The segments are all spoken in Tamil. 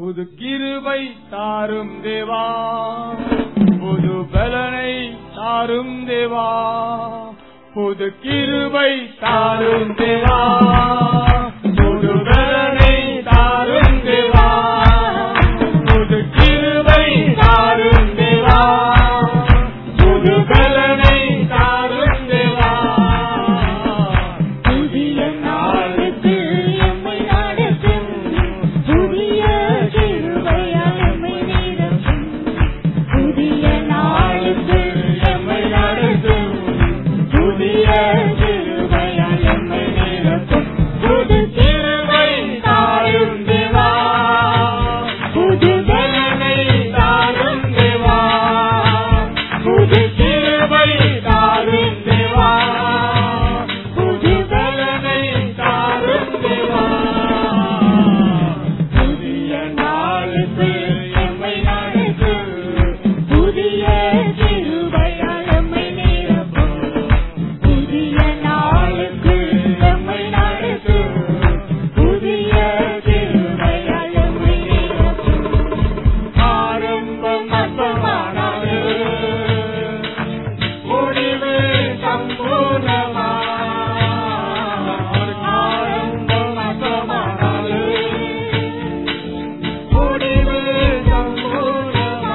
புது கிருபை தாரும் தேவா புது பலனை தாரும் தேவா புது கிருபை தாரும் தேவா புது பலனை தாரும் தேவா புது கிருபை தாரும் தேவா புது பலனை தாரும் தேவா புதிய நாளுக்கு எம்மை நடத்தும் புதிய கிருபையால் எம்மை நிரப்பும் புதிய நாளுக்கு எம்மை நடத்தும் புதிய கிருபையால் எம்மை நிரப்பும் புது கிருபை தாரும் தேவா புது பலனை தாரும் தேவா புது கிருபை தாரும் தேவா புது பலனை தாரும் தேவா புதிய நாளுக்கு எம்மை நடத்தும் புதிய கிருபையால் எம்மை நிரப்பும் புதிய நாளுக்கு எம்மை நடத்தும் புதிய கிருபையால் எம்மை நிரப்பும் ஆரம்பம் அற்பமானது முடிவு சம்பூர்ணமா ஆரம்பம் அற்பமானது முடிவு சம்பூர்ணமா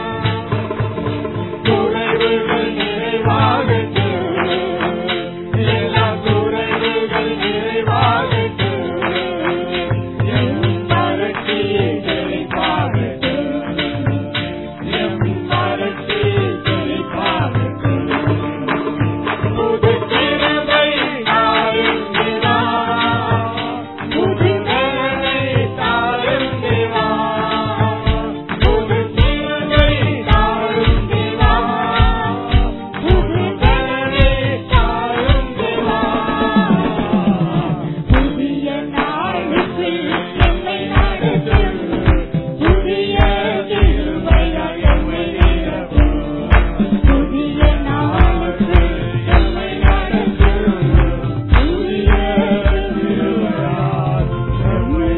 குறைவுகள் நிறைவாகட்டு எல்லா குறைவுகள் நிறைவாகட்டு என் மரத்தி செழிப்பாகட்டு என் மரத்தி செழிப்பாகட்டு புது கிருபை தாரும் தேவா புது வேலை தாரும் தேவா புது கிருபை தாரும் தேவா புது வேலை தாரும் தேவா புதிய நாளுக்கு எம்மை நடத்தும் புதிய கிருபையால் எம்மை நிரப்பும் புதிய நாளுக்கு எம்மை நடத்தும் புதிய கிருபையால் எம்மை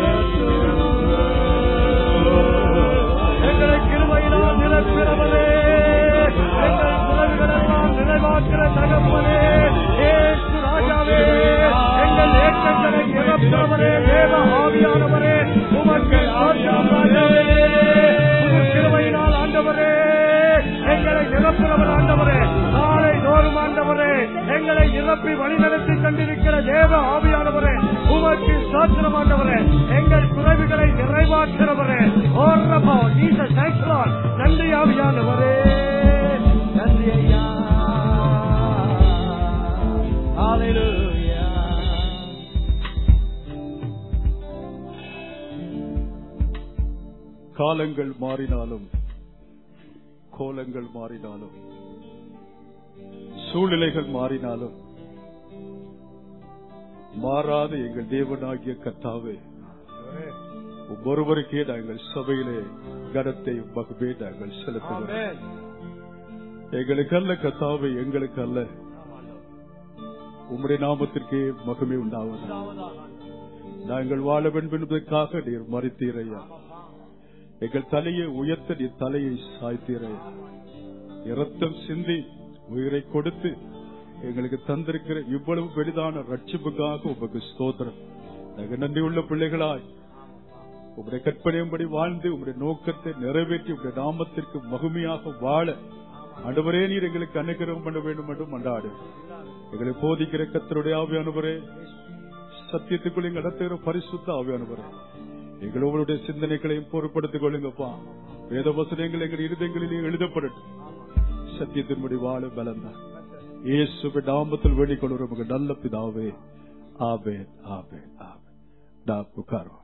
நிரப்பும் எங்களை கிருபையினால் நிரப்பினவரே எங்கள் குறைவுகளெல்லாம் நிறைவாக்கிற தகப்பனே ஏசு ராஜாவே எங்கள் ஏற்றங்களை நிரப்பினவரே தேவ ஆவியானவரே உமக்கு ஸ்தோத்திரம் ராஜாவே உமது கிருபையினால் ஆண்டவரே எங்களை நிரப்பினவர் ஆண்டவரே நாளை தோறும் ஆண்டவரே எங்களை நிரப்பி வழிநடத்தி கொண்டிருக்கிற தேவ ஆவியானவரே உமக்கு ஸ்தோத்திரம் ஆண்டவரே எங்கள் குறைவுகளை நிறைவாக்கிறவரே ஓர்ரபா ஜீசஸ் தேங்க்ஸ் லார்ட் நன்றி ஆவியானவரே நன்றி ஐயா ஹalleluya காலங்கள் மாறினாலும் கோலங்கள் மாறினாலும் சூழ்நிலைகள் மாறினாலும் மாறாத எங்கள் தேவனாகிய கர்த்தாவே ஒவ்வொருவருக்கே நாங்கள் சபையிலே கனத்தை மகமே நாங்கள் செலுத்துகிறோம் எங்களுக்கு அல்ல கத்தாவை எங்களுக்கு அல்ல உம்முடைய நாமத்திற்கே மகமே உண்டாவது நாங்கள் வாழ வேண்டும் என்பதற்காக நீர் மறித்தீரையா எங்கள் தலையை உயர்த்த நீ தலையை சாய்த்தீரையா இரத்தம் சிந்தி உயிரை கொடுத்து எங்களுக்கு தந்திருக்கிற இவ்வளவு பெரிதான ரட்சிப்புக்காக உமக்கு ஸ்தோத்திரம் நாங்கள் நன்றியுள்ள பிள்ளைகளாய் உங்களுடைய கற்பனையும்படி வாழ்ந்து உங்களுடைய நோக்கத்தை நிறைவேற்றி உங்களுடைய நாமத்திற்கு மகிமையாக வாழ ஆண்டவரே நீர் எங்களுக்கு அனுகிரகம் பண்ண வேண்டும் என்றும் அன்றாடு எங்களை போதிக்கிற கத்தருடைய ஆவியானவரே சத்தியத்துக்குள் எங்க நடத்துகிற பரிசுத்த ஆவியானவரே எங்களுடைய சிந்தனைகளையும் பொருட்படுத்திக் கொள்ளுங்கப்பா வேத வசனங்கள் எங்கள் இருதயங்களிலே எழுதப்படட்டும் சத்தியத்தின்படி வாழ பலந்தான் இயேசு நாமத்தில் வேண்டிக்கொள்கிற உமக்கு நல்ல பிதாவே ஆவே ஆவே ஆவே நான் உட்காருவோம்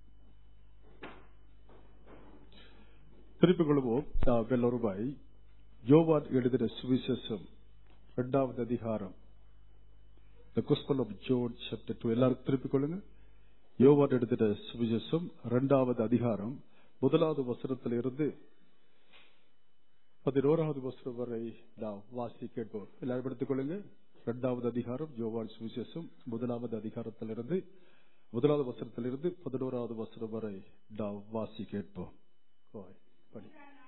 திருப்பிக் கொள்வோம் வெள்ளொருபாய் யோவான் எழுதின சுவிசேஷம் இரண்டாவது அதிகாரம் The Gospel of John chapter 2 எல்லாரும் திருப்பிக் கொள்ளுங்க யோவான் எழுதின சுவிசேஷம் இரண்டாவது அதிகாரம் முதலாவது வசனத்தில் இருந்து பதினோராவது வசனம் வரை நாம் வாசி கேட்போம் எல்லாரும் எடுத்துக் கொள்ளுங்க இரண்டாவது அதிகாரம் யோவான் சுவிசேஷம் முதலாவது அதிகாரத்திலிருந்து முதலாவது வசனத்திலிருந்து பதினோராவது வசனம் வரை நாம் வாசி கேட்போம் கோய், படி.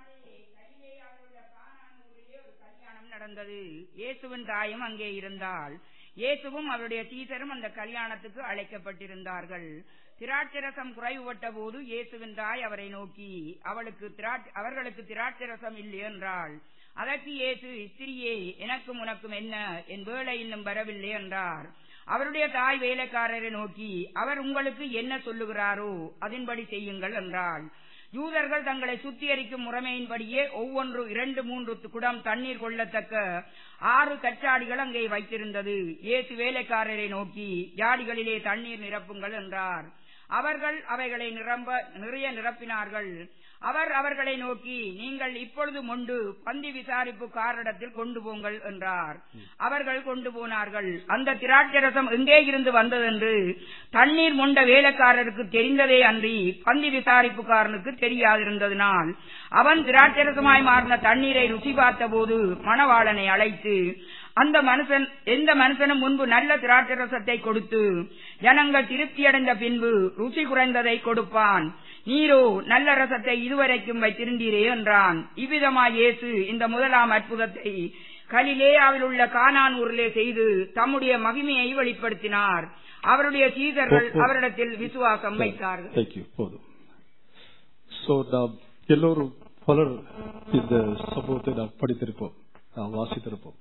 கல்யாணம் நடந்தது இயேசுவின் தாயும் அங்கே இருந்தாள் இயேசுவும் அவருடைய சீசரும் அந்த கல்யாணத்துக்கு அழைக்கப்பட்டிருந்தார்கள் திராட்சரசம் குறைவுபட்ட போது இயேசுவின் தாய் அவரை நோக்கி அவளுக்கு திராட்ச- அவர்களுக்கு திராட்சரசம் இல்லை என்றாள் அதற்கு இயேசு ஸ்திரியே எனக்கும் உனக்கும் என்ன என் வேலை இன்னும் வரவில்லை என்றார் அவருடைய தாய் வேலைக்காரரை நோக்கி அவர் உங்களுக்கு என்ன சொல்லுகிறாரோ அதன்படி செய்யுங்கள் என்றாள் யூதர்கள் தங்களை சுத்திகரிக்கும் முறைமையின்படியே ஒவ்வொன்று இரண்டு மூன்று குடம் தண்ணீர் கொள்ளத்தக்க ஆறு கச்சாடிகள் அங்கே வைத்திருந்தது இயேசு வேலைக்காரரை நோக்கி ஜாடிகளிலே தண்ணீர் நிரப்புங்கள் என்றார் அவர்கள் அவைகளை நிரம்ப நிறைய நிரப்பினார்கள் அவர் அவர்களை நோக்கி நீங்கள் இப்பொழுது மொண்டு பந்தி விசாரிப்பு காரிடத்தில் கொண்டு போங்கள் என்றார் அவர்கள் கொண்டு போனார்கள் அந்த திராட்சரசம் எங்கே இருந்து வந்ததென்று தண்ணீர் மொண்ட வேலைக்காரருக்கு தெரிந்ததே அன்றி பந்தி விசாரிப்புக்காரனுக்கு தெரியாதிருந்ததினால் அவன் திராட்சரசமாய் மாறின தண்ணீரை ருசி பார்த்தபோது மணவாளனை அழைத்து அந்த மனுஷன் எந்த மனுஷனும் முன்பு நல்ல திராட்சரசத்தை கொடுத்து ஜனங்கள் திருப்தியடைந்த பின்பு ருசி குறைந்ததை கொடுப்பான் நீரோ நல்ல ரசத்தை இதுவரைக்கும் வைத்திருந்தீரே என்றான் இவ்விதமாய் இயேசு இந்த முதலாம் அற்புதத்தை கலிலேயாவில் உள்ள கானான் ஊரிலே செய்து தம்முடைய மகிமையை வெளிப்படுத்தினார் அவருடைய சீடர்கள் அவரிடத்தில் விசுவாசம் வைத்தார்கள் Thank you. போதும் சோ நாம் எல்லோரும் பலர் இந்த சம்பவத்தை நாம் படித்திருப்போம் நாம் வாசித்திருப்போம்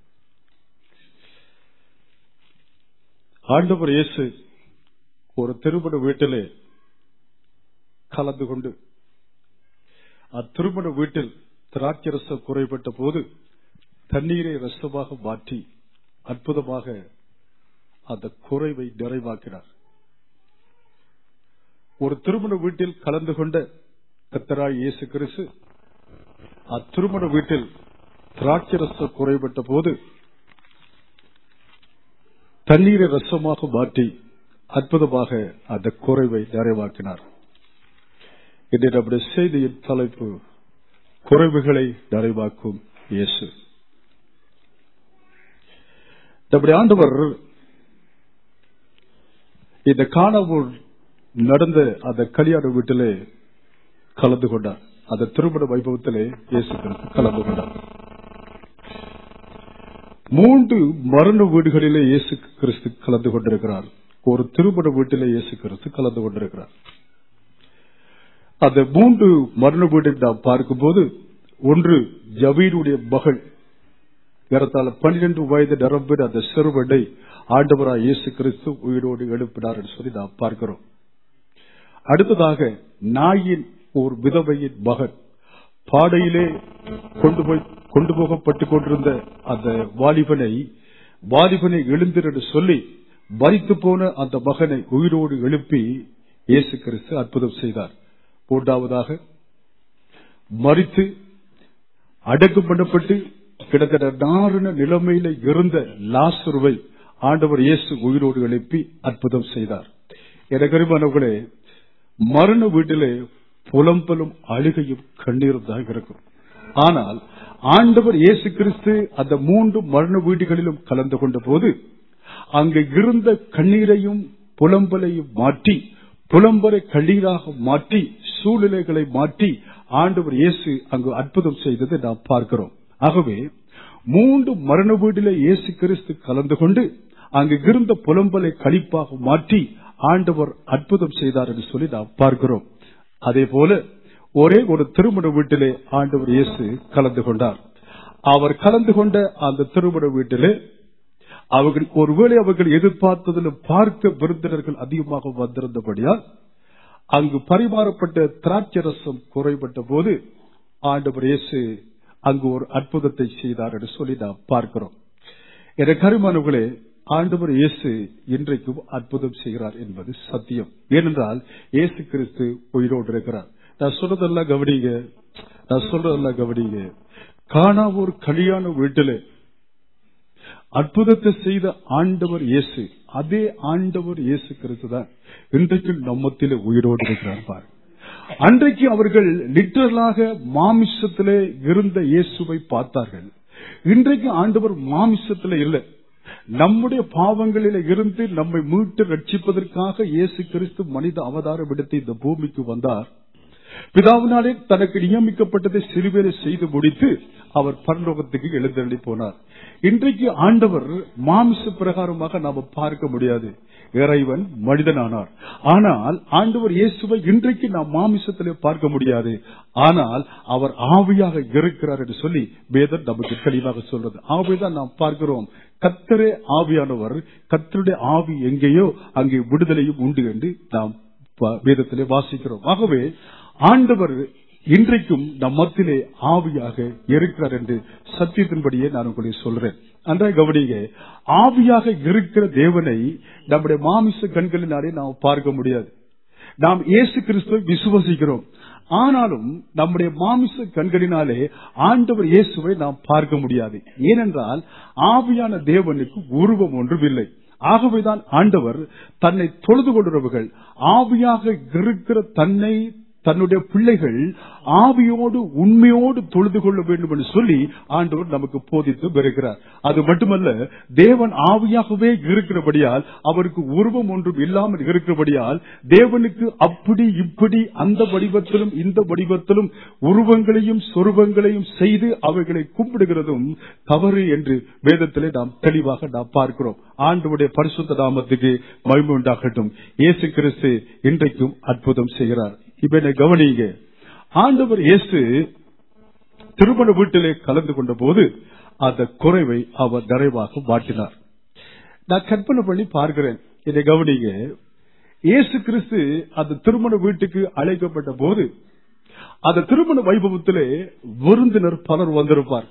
ஆண்டவர் இயேசு ஒரு திருமண வீட்டிலே கலந்து கொண்டு அத்திருமண வீட்டில் திராட்சரசம் குறைபட்ட போது தண்ணீரை ரசமாக மாற்றி அற்புதமாக அந்த குறைவை நிறைவாக்கினார் ஒரு திருமண வீட்டில் கலந்து கொண்ட கத்தராய் இயேசு கிறிஸ்து அத்திருமண வீட்டில் திராட்சரசம் குறைபட்ட போது தண்ணீரை ரசமாக மாற்றி அற்புதமாக அந்த குறைவை நிறைவாக்கினார் இன்று நம்முடைய செய்தியின் தலைப்பு குறைவுகளை நிறைவாக்கும் இயேசு நம்முடைய ஆண்டவர் இந்த காணாவூர் நடந்த அந்த கல்யாண வீட்டிலே கலந்து கொண்டார் அந்த திருமண வைபவத்திலே இயேசு கிறிஸ்து கலந்து கொண்டார் மூன்று மரண வீடுகளிலே இயேசு கிறிஸ்து கலந்து கொண்டிருக்கிறார் ஒரு திருமண வீட்டிலே இயேசு கிறிஸ்து கலந்து கொண்டிருக்கிறார் அந்த மூன்று மரண வீடு நாம் பார்க்கும்போது ஒன்று ஜவீருடைய மகள் ஏறத்தாழ பன்னிரண்டு வயது நிரம்பின அந்த சிறுவனை ஆண்டவராய் இயேசு கிறிஸ்து உயிரோடு எழுப்பினார் என்று சொல்லி நாம் பார்க்கிறோம் அடுத்ததாக நாயின் ஒரு விதவையின் மகன் பாடையிலே கொண்டு போய் கொண்டு போகப்பட்டுக் கொண்டிருந்த அந்த வாலிபனை வாலிபனை எழுந்திரு என்று சொல்லி மறித்து போன அந்த மகனை உயிரோடு எழுப்பி இயேசு கிறிஸ்து அற்புதம் செய்தார் மூன்றாவதாக மறித்து அடக்கம் பண்ணப்பட்டு கிட்டத்தட்ட நாரண நிலைமையில இருந்த லாசுருவை ஆண்டவர் இயேசு உயிரோடு எழுப்பி அற்புதம் செய்தார் எனக்கு அருமானவர்களே மரண வீட்டிலே புலம்பலும் அழுகையும் கண்ணீரும் தான் இருக்கும் ஆனால் ஆண்டவர் இயேசு கிறிஸ்து அந்த மூன்று மரண வீடுகளிலும் கலந்து கொண்ட போது அங்கு இருந்த கண்ணீரையும் புலம்பலையும் மாற்றி புலம்பரை கண்ணீராக மாற்றி சூழ்நிலைகளை மாற்றி ஆண்டவர் இயேசு அங்கு அற்புதம் செய்ததை நாம் பார்க்கிறோம் ஆகவே மூன்று மரண வீட்டிலே இயேசு கிறிஸ்து கலந்து கொண்டு அங்கு இருந்த புலம்பலை கழிப்பாக மாற்றி ஆண்டவர் அற்புதம் செய்தார் என்று சொல்லி நாம் பார்க்கிறோம் அதே போல ஒரே ஒரு திருமண வீட்டிலே ஆண்டவர் இயேசு கலந்து கொண்டார் அவர் கலந்து கொண்ட அந்த திருமண வீட்டிலே அவர்கள் ஒருவேளை அவர்கள் எதிர்பார்த்ததிலும் பார்க்க விருந்தினர்கள் அதிகமாக வந்திருந்தபடியால் அங்கு பரிமாறப்பட்ட திராட்சரசம் குறைபட்ட போது ஆண்டவர் இயேசு அங்கு ஒரு அற்புதத்தை செய்தார் என்று சொல்லி நாம் பார்க்கிறோம் என கருமானவர்களே ஆண்டவர் இயேசு இன்றைக்கும் அற்புதம் செய்கிறார் என்பது சத்தியம் ஏனென்றால் இயேசு கிறிஸ்து உயிரோடு இருக்கிறார் நான் சொல்றதெல்லாம் கவனிங்க நான் சொல்றதெல்லாம் கவனிங்க காணாவூர் கல்யாண வீட்டிலே அற்புதத்தை செய்த ஆண்டவர் இயேசு அதே ஆண்டவர் இயேசு கிறிஸ்து தான் இன்றைக்கு நம்மத்திலே உயிரோடு இருக்கிறார் பாரு அன்றைக்கு அவர்கள் லிட்டரலாக மாமிசத்திலே இருந்த இயேசுவை பார்த்தார்கள் இன்றைக்கு ஆண்டவர் மாமிசத்திலே இல்லை நம்முடைய பாவங்களில் இருந்து நம்மை மீட்டு ரட்சிப்பதற்காக இயேசு கிறிஸ்து மனித அவதாரம் எடுத்து இந்த பூமிக்கு வந்தார் பிதாவினாலே தனக்கு நியமிக்கப்பட்டதை சிறுவேலை செய்து முடித்து அவர் பரலோகத்துக்கு எழுந்தருளி போனார் இன்றைக்கு ஆண்டவர் மாமிச பிரகாரமாக நாம பார்க்க முடியாது இறைவன் மனிதனானார் ஆனால் ஆண்டவர் இயேசுவை இன்றைக்கு நாம் மாமிசத்திலே பார்க்க முடியாது ஆனால் அவர் ஆவியாக இருக்கிறார் என்று சொல்லி வேதம் நமக்கு தெளிவாக சொல்றது ஆவிதான் நாம் பார்க்கிறோம் கத்தரே ஆவியானவர் கத்தருடைய ஆவி எங்கேயோ அங்கே விடுதலையும் உண்டு என்று நாம் ப- வேதத்திலே வாசிக்கிறோம் ஆகவே ஆண்டவர் இன்றைக்கும் நம் மத்தியிலே ஆவியாக இருக்கிறார் என்று சத்தியத்தின்படியே நான் உங்களுக்கு சொல்றேன் அன்றாய் கவனிங்க ஆவியாக இருக்கிற தேவனை நம்முடைய மாமிச கண்களினாலே நாம் பார்க்க முடியாது நாம் இயேசு கிறிஸ்துவை விசுவசிக்கிறோம் ஆனாலும் நம்முடைய மாமிச கண்களினாலே ஆண்டவர் இயேசுவை நாம் பார்க்க முடியாது ஏனென்றால் ஆவியான தேவனுக்கு உருவம் ஒன்றும் இல்லை ஆகவேதான் ஆண்டவர் தன்னை தொழுது கொள்கிறவர்கள் ஆவியாக இருக்கிற தன்னை தன்னுடைய பிள்ளைகள் ஆவியோடு உண்மையோடு தொழுது கொள்ள வேண்டும் என்று சொல்லி ஆண்டவர் நமக்கு போதித்து வருகிறார் அது மட்டுமல்ல தேவன் ஆவியாகவே இருக்கிறபடியால் அவருக்கு உருவம் ஒன்றும் இல்லாமல் இருக்கிறபடியால் தேவனுக்கு அப்படி இப்படி அந்த வடிவத்திலும் இந்த வடிவத்திலும் உருவங்களையும் சொருபங்களையும் செய்து அவைகளை கும்பிடுகிறதும் தவறு என்று வேதத்திலே நாம் தெளிவாக நாம் பார்க்கிறோம் ஆண்டவருடைய பரிசுத்த நாமத்துக்கு மகிமை உண்டாகட்டும் இயேசு கிறிஸ்து இன்றைக்கும் அற்புதம் செய்கிறார் இப்ப என்னை கவனிங்க ஆண்டவர் இயேசு திருமண வீட்டிலே கலந்து கொண்ட போது அந்த குறைவை அவர் நிறைவாக மாட்டினார் நான் கற்பனை பண்ணி பார்க்கிறேன் இதை கவனிங்க இயேசு கிறிஸ்து அந்த திருமண வீட்டுக்கு அழைக்கப்பட்ட போது அந்த திருமண வைபவத்திலே விருந்தினர் பலர் வந்திருப்பார்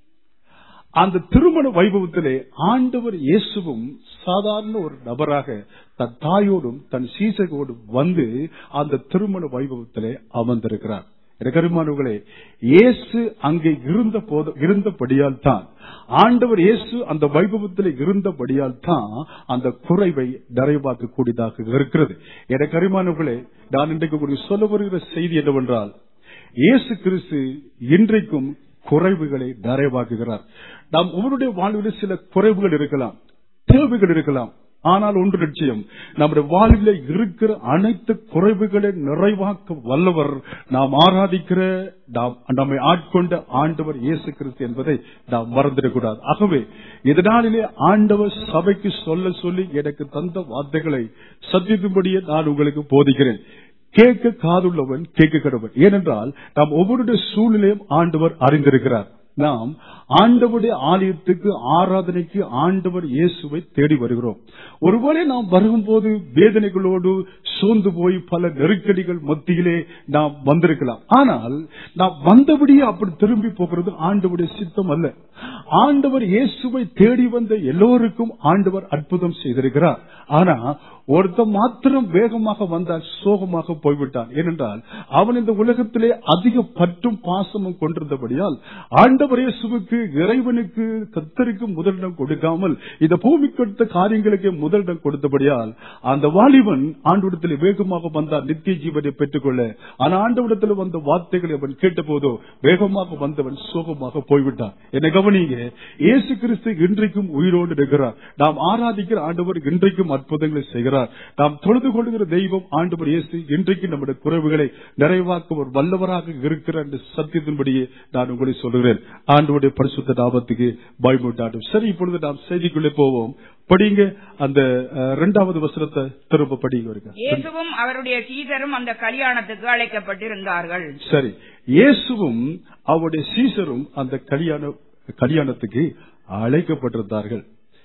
அந்த திருமண வைபவத்திலே ஆண்டவர் இயேசுவும் சாதாரண ஒரு நபராக தன் தாயோடும் தன் சீசகோடும் வந்து அந்த திருமண வைபவத்திலே அமர்ந்திருக்கிறார் கருமானவர்களே இயேசு அங்கே இருந்த போது இருந்தபடியால் தான் ஆண்டவர் இயேசு அந்த வைபவத்தில் இருந்தபடியால் தான் அந்த குறைவை நிறைவாக்க கூடியதாக இருக்கிறது என கருமானவர்களே நான் இன்றைக்கு உங்களுக்கு சொல்ல வருகிற செய்தி என்னவென்றால் இயேசு கிறிஸ்து இன்றைக்கும் குறைவுகளை நிறைவாக்குகிறார் நாம் ஒவ்வொருடைய வாழ்வில் சில குறைவுகள் இருக்கலாம் தேவைகள் இருக்கலாம் ஆனால் ஒன்று நிச்சயம் நம்முடைய வாழ்வில் இருக்கிற அனைத்து குறைவுகளை நிறைவாக்க வல்லவர் நாம் ஆராதிக்கிற நாம் நம்மை ஆட்கொண்ட ஆண்டவர் இயேசு கிறிஸ்து என்பதை நாம் மறந்துடக்கூடாது ஆகவே இதனாலே ஆண்டவர் சபைக்கு சொல்ல சொல்லி எனக்கு தந்த வார்த்தைகளை சத்தியத்தின்படியே நான் உங்களுக்கு போதிக்கிறேன் கேட்க காதுள்ளவன் கேட்க கடவன் ஏனென்றால் நாம் ஒவ்வொருடைய சூழ்நிலையும் ஆண்டவர் அறிந்திருக்கிறார் நாம் ஆண்டவருடைய ஆலயத்துக்கு ஆராதனைக்கு ஆண்டவர் இயேசுவை தேடி வருகிறோம் ஒருவேளை நாம் வரும்போது வேதனைகளோடு சோர்ந்து போய் பல நெருக்கடிகள் மத்தியிலே நாம் வந்திருக்கலாம் ஆனால் நாம் வந்தபடியே அப்படி திரும்பி போகிறது ஆண்டவருடைய சித்தம் அல்ல ஆண்டவர் இயேசுவை தேடி வந்த எல்லோருக்கும் ஆண்டவர் அற்புதம் செய்திருக்கிறார் ஆனா ஒருத்தன் மாத்திரம் வேகமாக வந்தால் சோகமாக போய்விட்டான் ஏனென்றால் அவன் இந்த உலகத்திலே அதிக பற்றும் பாசமும் கொண்டிருந்தபடியால் ஆண்டவர் இயேசுவுக்கு இறைவனுக்கு கத்தருக்கு முதலிடம் கொடுக்காமல் இந்த பூமி கொடுத்த காரியங்களுக்கு முதலிடம் கொடுத்தபடியால் அந்த வாலிபன் ஆண்டவடத்தில் வேகமாக வந்தார் நித்திய ஜீவனை பெற்றுக்கொள்ள ஆனா ஆண்டவடத்தில் வந்த வார்த்தைகளை அவன் கேட்ட போதோ வேகமாக வந்தவன் சோகமாக போய்விட்டான் என்னை கவனிங்க இயேசு கிறிஸ்து இன்றைக்கும் உயிரோடு இருக்கிறார் நாம் ஆராதிக்கிற ஆண்டவர் இன்றைக்கும் அற்புதங்களை செய்கிறார் நாம் தொழுது கொள்கிற தெய்வம் ஆண்டவர் இயேசு இன்றைக்கு நம்முடைய குறைவுகளை நிறைவாக்க ஒரு வல்லவராக இருக்கிறார் என்ற சத்தியத்தின்படியே நான் உங்களை சொல்கிறேன் ஆண்டவருடைய பரிசுத்த நாமத்துக்கு பயமுட்டாட்டும் சரி இப்பொழுது நாம் செய்திக்குள்ளே போவோம் படிங்க அந்த அஹ், இரண்டாவது வசனத்தை திரும்ப படிங்க வருங்க இயேசுவும் அவருடைய சீசரும் அந்த கல்யாணத்துக்கு அழைக்கப்பட்டிருந்தார்கள் சரி இயேசுவும் அவருடைய சீசரும் அந்த கல்யாண கல்யாணத்துக்கு அழைக்கப்பட்டிருந்தார்கள்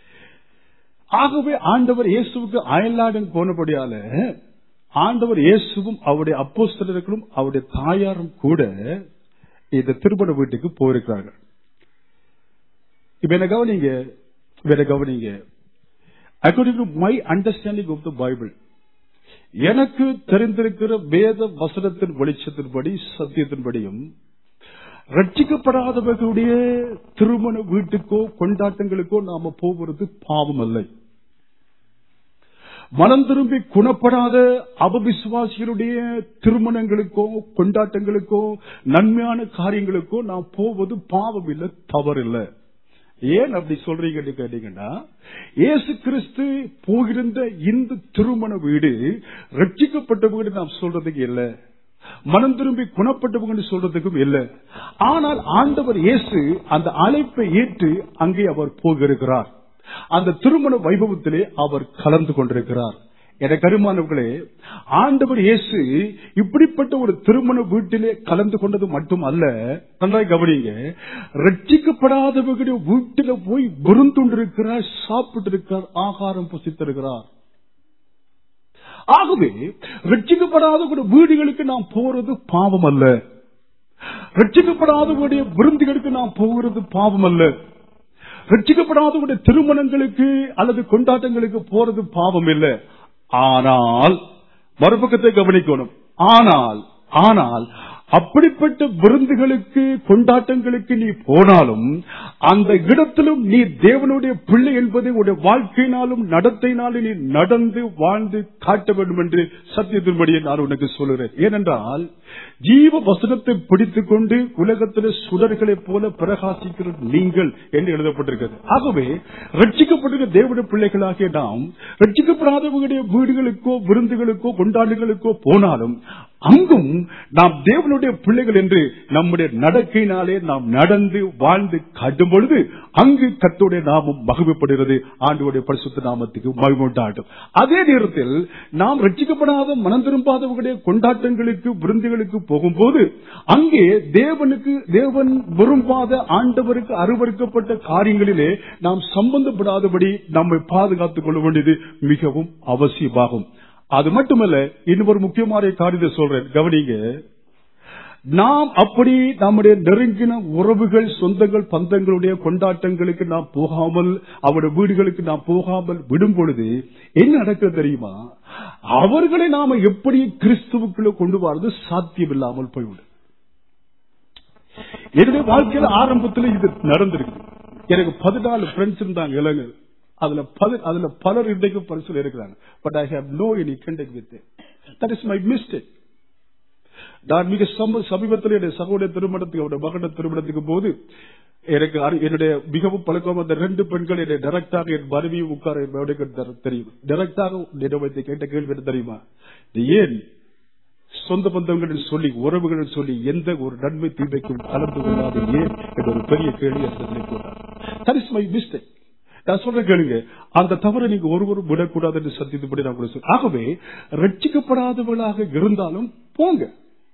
ஆகவே ஆண்டவர் இயேசுவுக்கு அயல்நாடன் போனபடியால ஆண்டவர் இயேசுவும் அவருடைய அப்போஸ்தலர்களும் அவருடைய தாயாரும் கூட இந்த திருமண வீட்டுக்கு போயிருக்கிறார்கள் இப்ப என்ன கவனிங்க இப்ப என்ன கவனிங்க according to my understanding of the Bible எனக்கு தெரிந்திருக்கிற வேத வசனத்தின் வெளிச்சத்தின்படி சத்தியத்தின்படியும் ரட்சிக்கப்படாதவர்களுடைய திருமண வீட்டுக்கோ கொண்டாட்டங்களுக்கோ நாம போவது பாவம் அல்ல மனம் திரும்பி குணப்படாத அபவிசுவாசிகளுடைய திருமணங்களுக்கோ கொண்டாட்டங்களுக்கோ நன்மையான காரியங்களுக்கோ நாம் போவது பாவம் இல்லை தவறில்லை ஏன் அப்படி சொல்றீங்கன்னு கேட்டீங்கன்னா இயேசு கிறிஸ்து போகிருந்த இந்த திருமண வீடு ரட்சிக்கப்பட்ட வீடு நாம் சொல்றதுக்கு இல்ல மனம் திரும்பி குணப்பட்டவங்க சொல்றதுக்கும் இல்ல ஆனால் ஆண்டவர் இயேசு அந்த அழைப்பை ஏற்று அங்கே அவர் போகிருக்கிறார் அந்த திருமண வைபவத்திலே அவர் கலந்து கொண்டிருக்கிறார் என கருமானவர்களே ஆண்டவர் இயேசு இப்படிப்பட்ட ஒரு திருமண வீட்டிலே கலந்து கொண்டது மட்டுமல்ல நன்றாய் கவனிங்க ரட்சிக்கப்படாதவர்களுடைய வீட்டில போய் விருந்துண்டிருக்கிறார் சாப்பிட்டு இருக்கிறார் ஆகாரம் புசித்திருக்கிறார் ஆகவே ரட்சிக்கப்படாதவருடைய வீடுகளுக்கு நாம் போறது பாவம் அல்ல ரட்சிக்கப்படாதவருடைய விருந்துகளுக்கு நாம் போகிறது பாவம் அல்ல ரட்சிக்கப்படாதவருடைய திருமணங்களுக்கு அல்லது கொண்டாட்டங்களுக்கு போறது பாவம் இல்லை ஆனால் மறுபக்கத்தை கவனிக்கணும் ஆனால் ஆனால் அப்படிப்பட்ட விருந்துகளுக்கு கொண்டாட்டங்களுக்கு நீ போனாலும் அந்த இடத்திலும் நீ தேவனுடைய பிள்ளை என்பதை உடைய வாழ்க்கையினாலும் நடத்தையினாலும் நீ நடந்து வாழ்ந்து காட்ட வேண்டும் என்று சத்தியத்தின்படியே நான் உனக்கு சொல்லுகிறேன் ஏனென்றால் ஜீவ வசனத்தை பிடித்துக் கொண்டு உலகத்தில் சுடர்களைப் போல பிரகாசிக்கிற நீங்கள் என்று எழுதப்பட்டிருக்கிறது ஆகவே ரட்சிக்கப்பட்டிருக்க தேவனுடைய பிள்ளைகளாகிய நாம் ரட்சிக்கப்படாதவர்களுடைய வீடுகளுக்கோ விருந்துகளுக்கோ கொண்டாடுகளுக்கோ போனாலும் அங்கும் நாம் தேவனுடைய பிள்ளைகள் என்று நம்முடைய நடக்கையினாலே நாம் நடந்து வாழ்ந்து காட்டும் பொழுது அங்கு கத்தோடைய நாமம் மகிமைப்படுகிறது ஆண்டோடைய பரிசுத்த நாமத்துக்கு மகிழ்வுண்டாட்டும் அதே நேரத்தில் நாம் ரட்சிக்கப்படாத மனம் திரும்பாதவர்களுடைய கொண்டாட்டங்களுக்கு விருந்துகளுக்கு போகும்போது அங்கே தேவனுக்கு தேவன் விரும்பாத ஆண்டவருக்கு அருவறுக்கப்பட்ட காரியங்களிலே நாம் சம்பந்தப்படாதபடி நம்மை பாதுகாத்துக் கொள்ள வேண்டியது மிகவும் அவசியமாகும் அது மட்டுமல்ல இன்னொரு முக்கியமான காரியத்தை சொல்றேன் கவனிங்க நாம் அப்படி நம்முடைய நெருங்கின உறவுகள் சொந்தங்கள் பந்தங்களுடைய கொண்டாட்டங்களுக்கு நாம் போகாமல் அவருடைய வீடுகளுக்கு நாம் போகாமல் விடும் பொழுது என்ன நடக்கிறது தெரியுமா அவர்களை நாம எப்படி கிறிஸ்துவுக்குள்ள கொண்டு வரது சாத்தியம் இல்லாமல் போய்விடும் என்னுடைய வாழ்க்கையில ஆரம்பத்தில் இது நடந்திருக்கு எனக்கு பதினாலு ஃப்ரெண்ட்ஸ் இருந்தாங்க இளைஞர் அதுல பல- அதுல பலர் இன்றைக்கு பரிசுல இருக்கிறாங்க but I have no any conduct with that is my mistake நான் மிக சம- சமீபத்தில் என்னுடைய சகோதர திருமணத்துக்கு அவருடைய மகன திருமணத்துக்கு போது எனக்கு அறி- என்னுடைய மிகவும் பழக்கம் அந்த ரெண்டு பெண்கள் என்னை டைரக்டாக என் மனைவியும் உட்கார என் மனைவிக்கு தெரி- தெரியும் டைரக்டாக என்னிடம் வைத்து கேட்ட கேள்வி என்ன தெரியுமா நீ ஏன் சொந்த பந்தங்கள் சொல்லி உறவுகள் சொல்லி எந்த ஒரு நன்மை தீமைக்கும் கலந்து கொள்ளாத ஏன் என்ற ஒரு பெரிய கேள்வி என்னிடத்திலே போட்டார் தட் இஸ் மை மிஸ்டேக் நான் சொல்ற கேளுங்க அந்த தவறை நீங்க ஒருவரும் விடக்கூடாது என்று சத்தியத்துப்படி நான் உங்களுக்கு சொல்றேன். ஆகவே ரட்சிக்கப்படாதவர்களாக இருந்தாலும் போங்க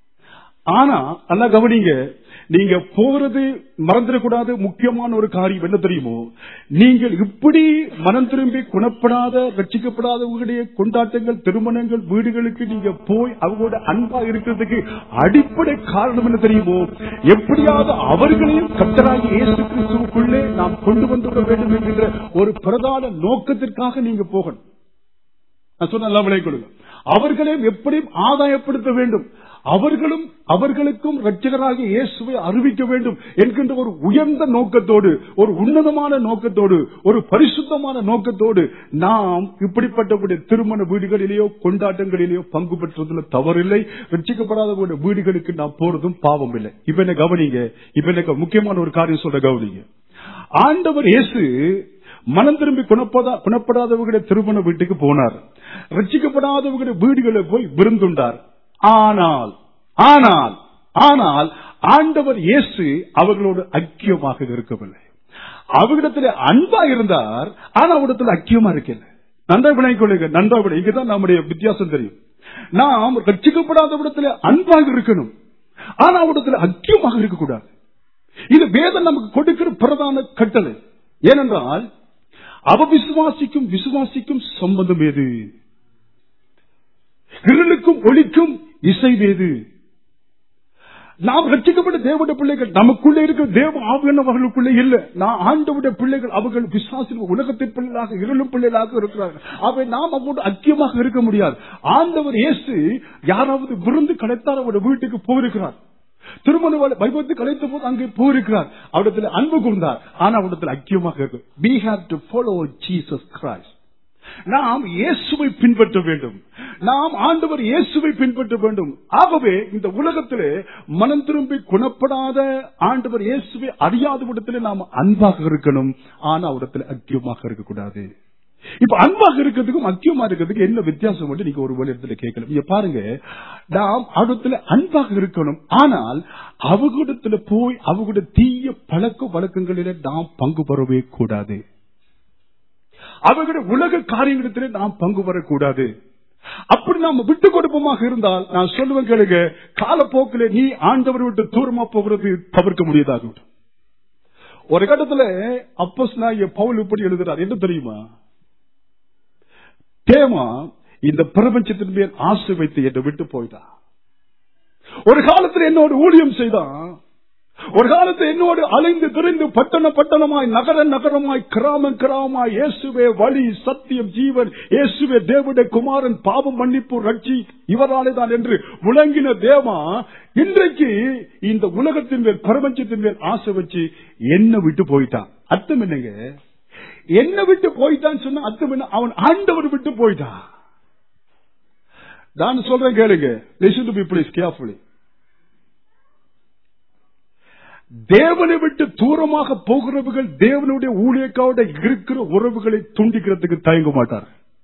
ஆனா நல்லா கவனிங்க நீங்க போறது மறந்துடக்கூடாத முக்கியமான ஒரு காரியம் என்ன தெரியுமோ நீங்கள் இப்படி மனம் திரும்பி குணப்படாத ரட்சிக்கப்படாதவர்களுடைய கொண்டாட்டங்கள் திருமணங்கள் வீடுகளுக்கு நீங்க போய் அவங்களோட அன்பா இருக்கிறதுக்கு அடிப்படை காரணம் என்ன தெரியுமோ எப்படியாவது அவர்களையும் கத்தராகி இயேசு கிறிஸ்துவுக்குள்ளே நாம் கொண்டு வந்துவிட வேண்டும் என்கின்ற ஒரு பிரதான நோக்கத்திற்காக நீங்க போகணும் நான் சொன்ன நல்லா விளை கொடுங்க அவர்களையும் எப்படியும் ஆதாயப்படுத்த வேண்டும் அவர்களும் அவர்களுக்கும் ரட்சகராகிய இயேசுவை அறிவிக்க வேண்டும் என்கின்ற ஒரு உயர்ந்த நோக்கத்தோடு ஒரு உன்னதமான நோக்கத்தோடு ஒரு பரிசுத்தமான நோக்கத்தோடு நாம் இப்படிப்பட்ட திருமண வீடுகளிலேயோ கொண்டாட்டங்களிலேயோ பங்கு பெற்றதுல தவறில்லை ரட்சிக்கப்படாத வீடுகளுக்கு நாம் போறதும் பாவம் இல்லை இப்ப என்ன கவனிங்க இப்ப எனக்கு முக்கியமான ஒரு காரியம் சொல்ற கவனிங்க ஆண்டவர் இயேசு மனம் திரும்பி குணப்பதா குணப்படாதவர்களுடைய திருமண வீட்டுக்கு போனார் ரட்சிக்கப்படாதவர்களுடைய வீடுகளை போய் விருந்துண்டார் ஆனால் ஆனால் ஆனால் ஆண்டவர் இயேசு அவர்களோடு ஐக்கியமாக இருக்கவில்லை அவரிடத்தில் அன்பா இருந்தார் ஆனா அவரிடத்தில் ஐக்கியமா இருக்கல நன்றா விளங்கிக் கொள்ளுங்க நன்றா விட இங்கதான் நம்முடைய வித்தியாசம் தெரியும் நாம் ரட்சிக்கப்படாத இடத்துல அன்பாக இருக்கணும் ஆனா அவரிடத்தில் ஐக்கியமாக இருக்கக்கூடாது இது வேதம் நமக்கு கொடுக்கிற பிரதான கட்டளை ஏனென்றால் அவ விசுவாசிக்கும் விசுவாசிக்கும் சம்பந்தம் ஏது இருளுக்கும் ஒளிக்கும் இசைவேது நாம் ரட்சிக்கப்பட்ட தேவனுடைய பிள்ளைகள் நமக்குள்ளே இருக்கிற தேவ ஆவியான அவர்களுக்குள்ளே இல்ல நான் ஆண்டவுடைய பிள்ளைகள் அவர்கள் விசுவாசி உலகத்தின் பிள்ளைகளாக இருளும் பிள்ளைகளாக இருக்கிறார்கள் அவை நாம் அவரோடு ஐக்கியமாக இருக்க முடியாது ஆண்டவர் இயேசு யாராவது விருந்து கிடைத்தால் அவருடைய வீட்டுக்கு போயிருக்கிறார் திருமண வைபவத்தை கலைத்த போது அங்கே போயிருக்கிறார் அவரிடத்தில் அன்பு கொண்டார் ஆனா அவரிடத்தில் ஐக்கியமாக இருக்கு we have to follow jesus christ நாம் இயேசுவை பின்பற்ற வேண்டும் நாம் ஆண்டவர் இயேசுவை பின்பற்ற வேண்டும் ஆகவே இந்த உலகத்திலே மனம் திரும்பி குணப்படாத ஆண்டவர் இயேசுவை அறியாத விடத்திலே நாம் அன்பாக இருக்கணும் ஆனா இடத்துல அக்கியமாக இருக்கக்கூடாது இப்ப அன்பாக இருக்கிறதுக்கும் அக்கியமா இருக்கிறதுக்கு என்ன வித்தியாசம் வந்து நீங்க ஒரு வேலை இடத்துல கேட்கலாம் இங்க பாருங்க நாம் அவடத்துல அன்பாக இருக்கணும் ஆனால் அவகிடத்துல போய் அவங்களுடைய தீய பழக்க வழக்கங்களில நாம் பங்கு பெறவே கூடாது அவர்களுடைய உலக காரியங்களிடத்திலே நாம் பங்கு பெறக்கூடாது அப்படி நாம விட்டு கொடுப்போமாக இருந்தால் நான் சொல்லுவேன் கேளுங்க காலப்போக்கில் நீ ஆண்டவர் விட்டு தூரமா போகிறது தவிர்க்க முடியாதாகும் ஒரு கட்டத்துல அப்பஸ் பவுல் இப்படி எழுதுறார் என்ன தெரியுமா தேமா இந்த பிரபஞ்சத்தின் மேல் ஆசை வைத்து என்னை விட்டு போயிட்டான் ஒரு காலத்தில் என்னோட ஊழியம் செய்தான் ஒரு காலத்தில் என்னோடு அலைந்து திரிந்து பட்டண பட்டணமாய் நகர நகரமாய் கிராமம் கிராமமாய் இயேசுவே வழி சத்தியம் ஜீவன் இயேசுவே தேவடைய குமாரன் பாவம் மன்னிப்பு ரட்சி இவராலே தான் என்று முழங்கின தேவா இன்றைக்கு இந்த உலகத்தின் மேல் பிரபஞ்சத்தின் மேல் ஆசை வச்சு என்ன விட்டு போயிட்டான் அர்த்தம் என்னங்க என்ன விட்டு போயிட்டான்னு சொன்ன அர்த்தம் என்ன அவன் ஆண்டவர் விட்டு போயிட்டான் நான் சொல்றேன் கேளுங்க listen to be please carefully தேவனை விட்டு தூரமாக போகிறவர்கள் தேவனுடைய ஊழியக்காவோட இருக்கிற உறவுகளை துண்டிக்கிறதுக்கு தயங்க மாட்டார்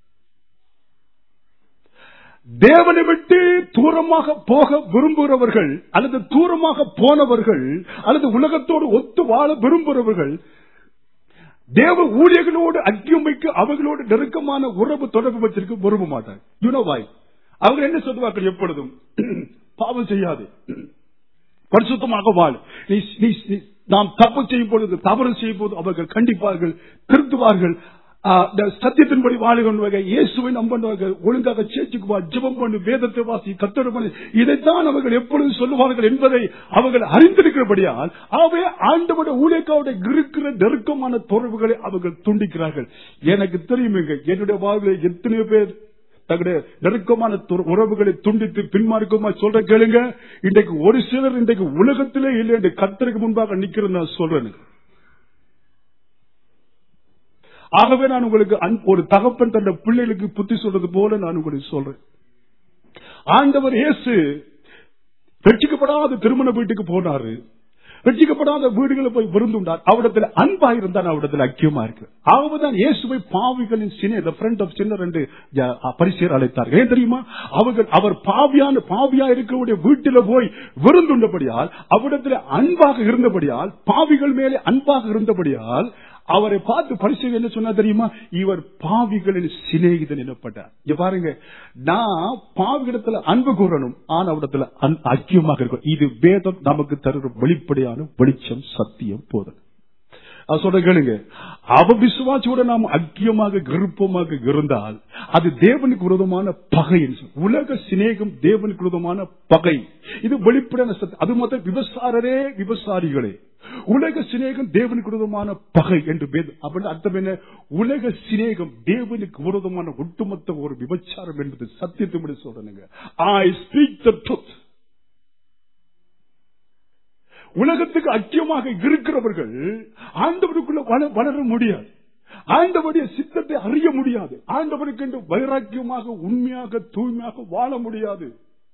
தேவனை விட்டு தூரமாக போக விரும்புகிறவர்கள் அல்லது தூரமாக போனவர்கள் அல்லது உலகத்தோடு ஒத்து வாழ விரும்புகிறவர்கள் தேவ ஊழியர்களோடு அக்கியமைக்கு அவர்களோடு நெருக்கமான உறவு தொடர்பு வச்சிருக்க விரும்ப மாட்டார் யுனோவாய் அவங்க என்ன சொல்லுவார்கள் எப்பொழுதும் பாவம் செய்யாது பரிசுத்தமாக வாழ் நீ நீ- நீ- நாம் தப்பு செய்யும் பொழுது தவறு செய்யும் போது அவர்கள் கண்டிப்பார்கள் திருத்துவார்கள் ஆ, இந்த சத்தியத்தின்படி வாழுகின்ற இயேசுவை நம்புவார்கள் ஒழுங்காக சேர்ச்சுக்கு வா ஜெபம் பண்ணு வேதத்தை வாசி கத்தடு பண்ணு இதைத்தான் அவர்கள் எப்பொழுது சொல்லுவார்கள் என்பதை அவர்கள் அறிந்திருக்கிறபடியால் அவை ஆண்டவோட ஊழியக்காவோட இருக்கிற நெருக்கமான தொடர்புகளை அவர்கள் துண்டிக்கிறார்கள் எனக்கு தெரியுமேங்க என்னுடைய வாழ்வில் எத்தனையோ பேர் தங்களுடைய நெருக்கமான துற- உறவுகளை துண்டித்து பின்மார்க்கமா சொல்ற கேளுங்க இன்றைக்கு ஒரு சிலர் இன்றைக்கு உலகத்திலே இல்லை என்று கத்தருக்கு முன்பாக நிக்கிறது நான் சொல்றேன் ஆகவே நான் உங்களுக்கு அன்- ஒரு தகப்பன் தன் பிள்ளைகளுக்கு புத்தி சொல்றது போல நான் உங்களுக்கு சொல்றேன் ஆண்டவர் இயேசு ரட்சிக்கப்படாத திருமண வீட்டுக்கு போனாரு ரட்சிக்கப்படாத வீடுகளை போய் விருந்துண்டார் அவடத்தில் அன்பா இருந்தான் அவடத்தில் ஐக்கியமா இருக்கு ஆகவேதான் இயேசுவை பாவிகளின் சினை the friend of sinner என்று ஜ- பரிசேர் அழைத்தார்கள் ஏன் தெரியுமா அவர்கள் அவர் பாவியான பாவியா இருக்கக்கூடிய வீட்டில போய் விருந்துண்டபடியால் அவரிடத்தில் அன்பாக இருந்தபடியால் பாவிகள் மேலே அன்பாக இருந்தபடியால் அவரை பார்த்து பரிசு என்ன சொன்னா தெரியுமா இவர் பாவிகளின் சிநேகிதன் எனப்பட்டார் இங்க பாருங்க நான் பாவிகளிடத்துல அன்பு கூறணும் ஆனா அவரிடத்துல அன்- ஐக்கியமாக இருக்கும் இது வேதம் நமக்கு தருகிற வெளிப்படையான வெளிச்சம் சத்தியம் போதல் நான் சொல்ற கேளுங்க அவ விசுவாசியோட நாம் ஐக்கியமாக விருப்பமாக இருந்தால் அது தேவனுக்கு விரோதமான பகை என்று சொல்லு. உலக சிநேகம் தேவனுக்கு விரோதமான பகை இது வெளிப்படையான சத்தியம் அது மொத்தம் விபசாரரே விபசாரிகளே உலக சிநேகம் தேவனுக்கு விரோதமான பகை என்று வேதம் அப்படின்னு அர்த்தம் என்ன உலக சிநேகம் தேவனுக்கு விரோதமான ஒட்டுமொத்த ஒரு விபச்சாரம் என்பது சத்தியத்தை சொல்றேங்க ஐ ஸ்பீக் த ட்ரூத் உலகத்துக்கு ஐக்கியமாக இருக்கிறவர்கள் ஆண்டவருக்குள்ள வள- வளர முடியாது ஆண்டவருடைய சித்தத்தை அறிய முடியாது ஆண்டவருக்கு என்று வைராக்கியமாக உண்மையாக தூய்மையாக வாழ முடியாது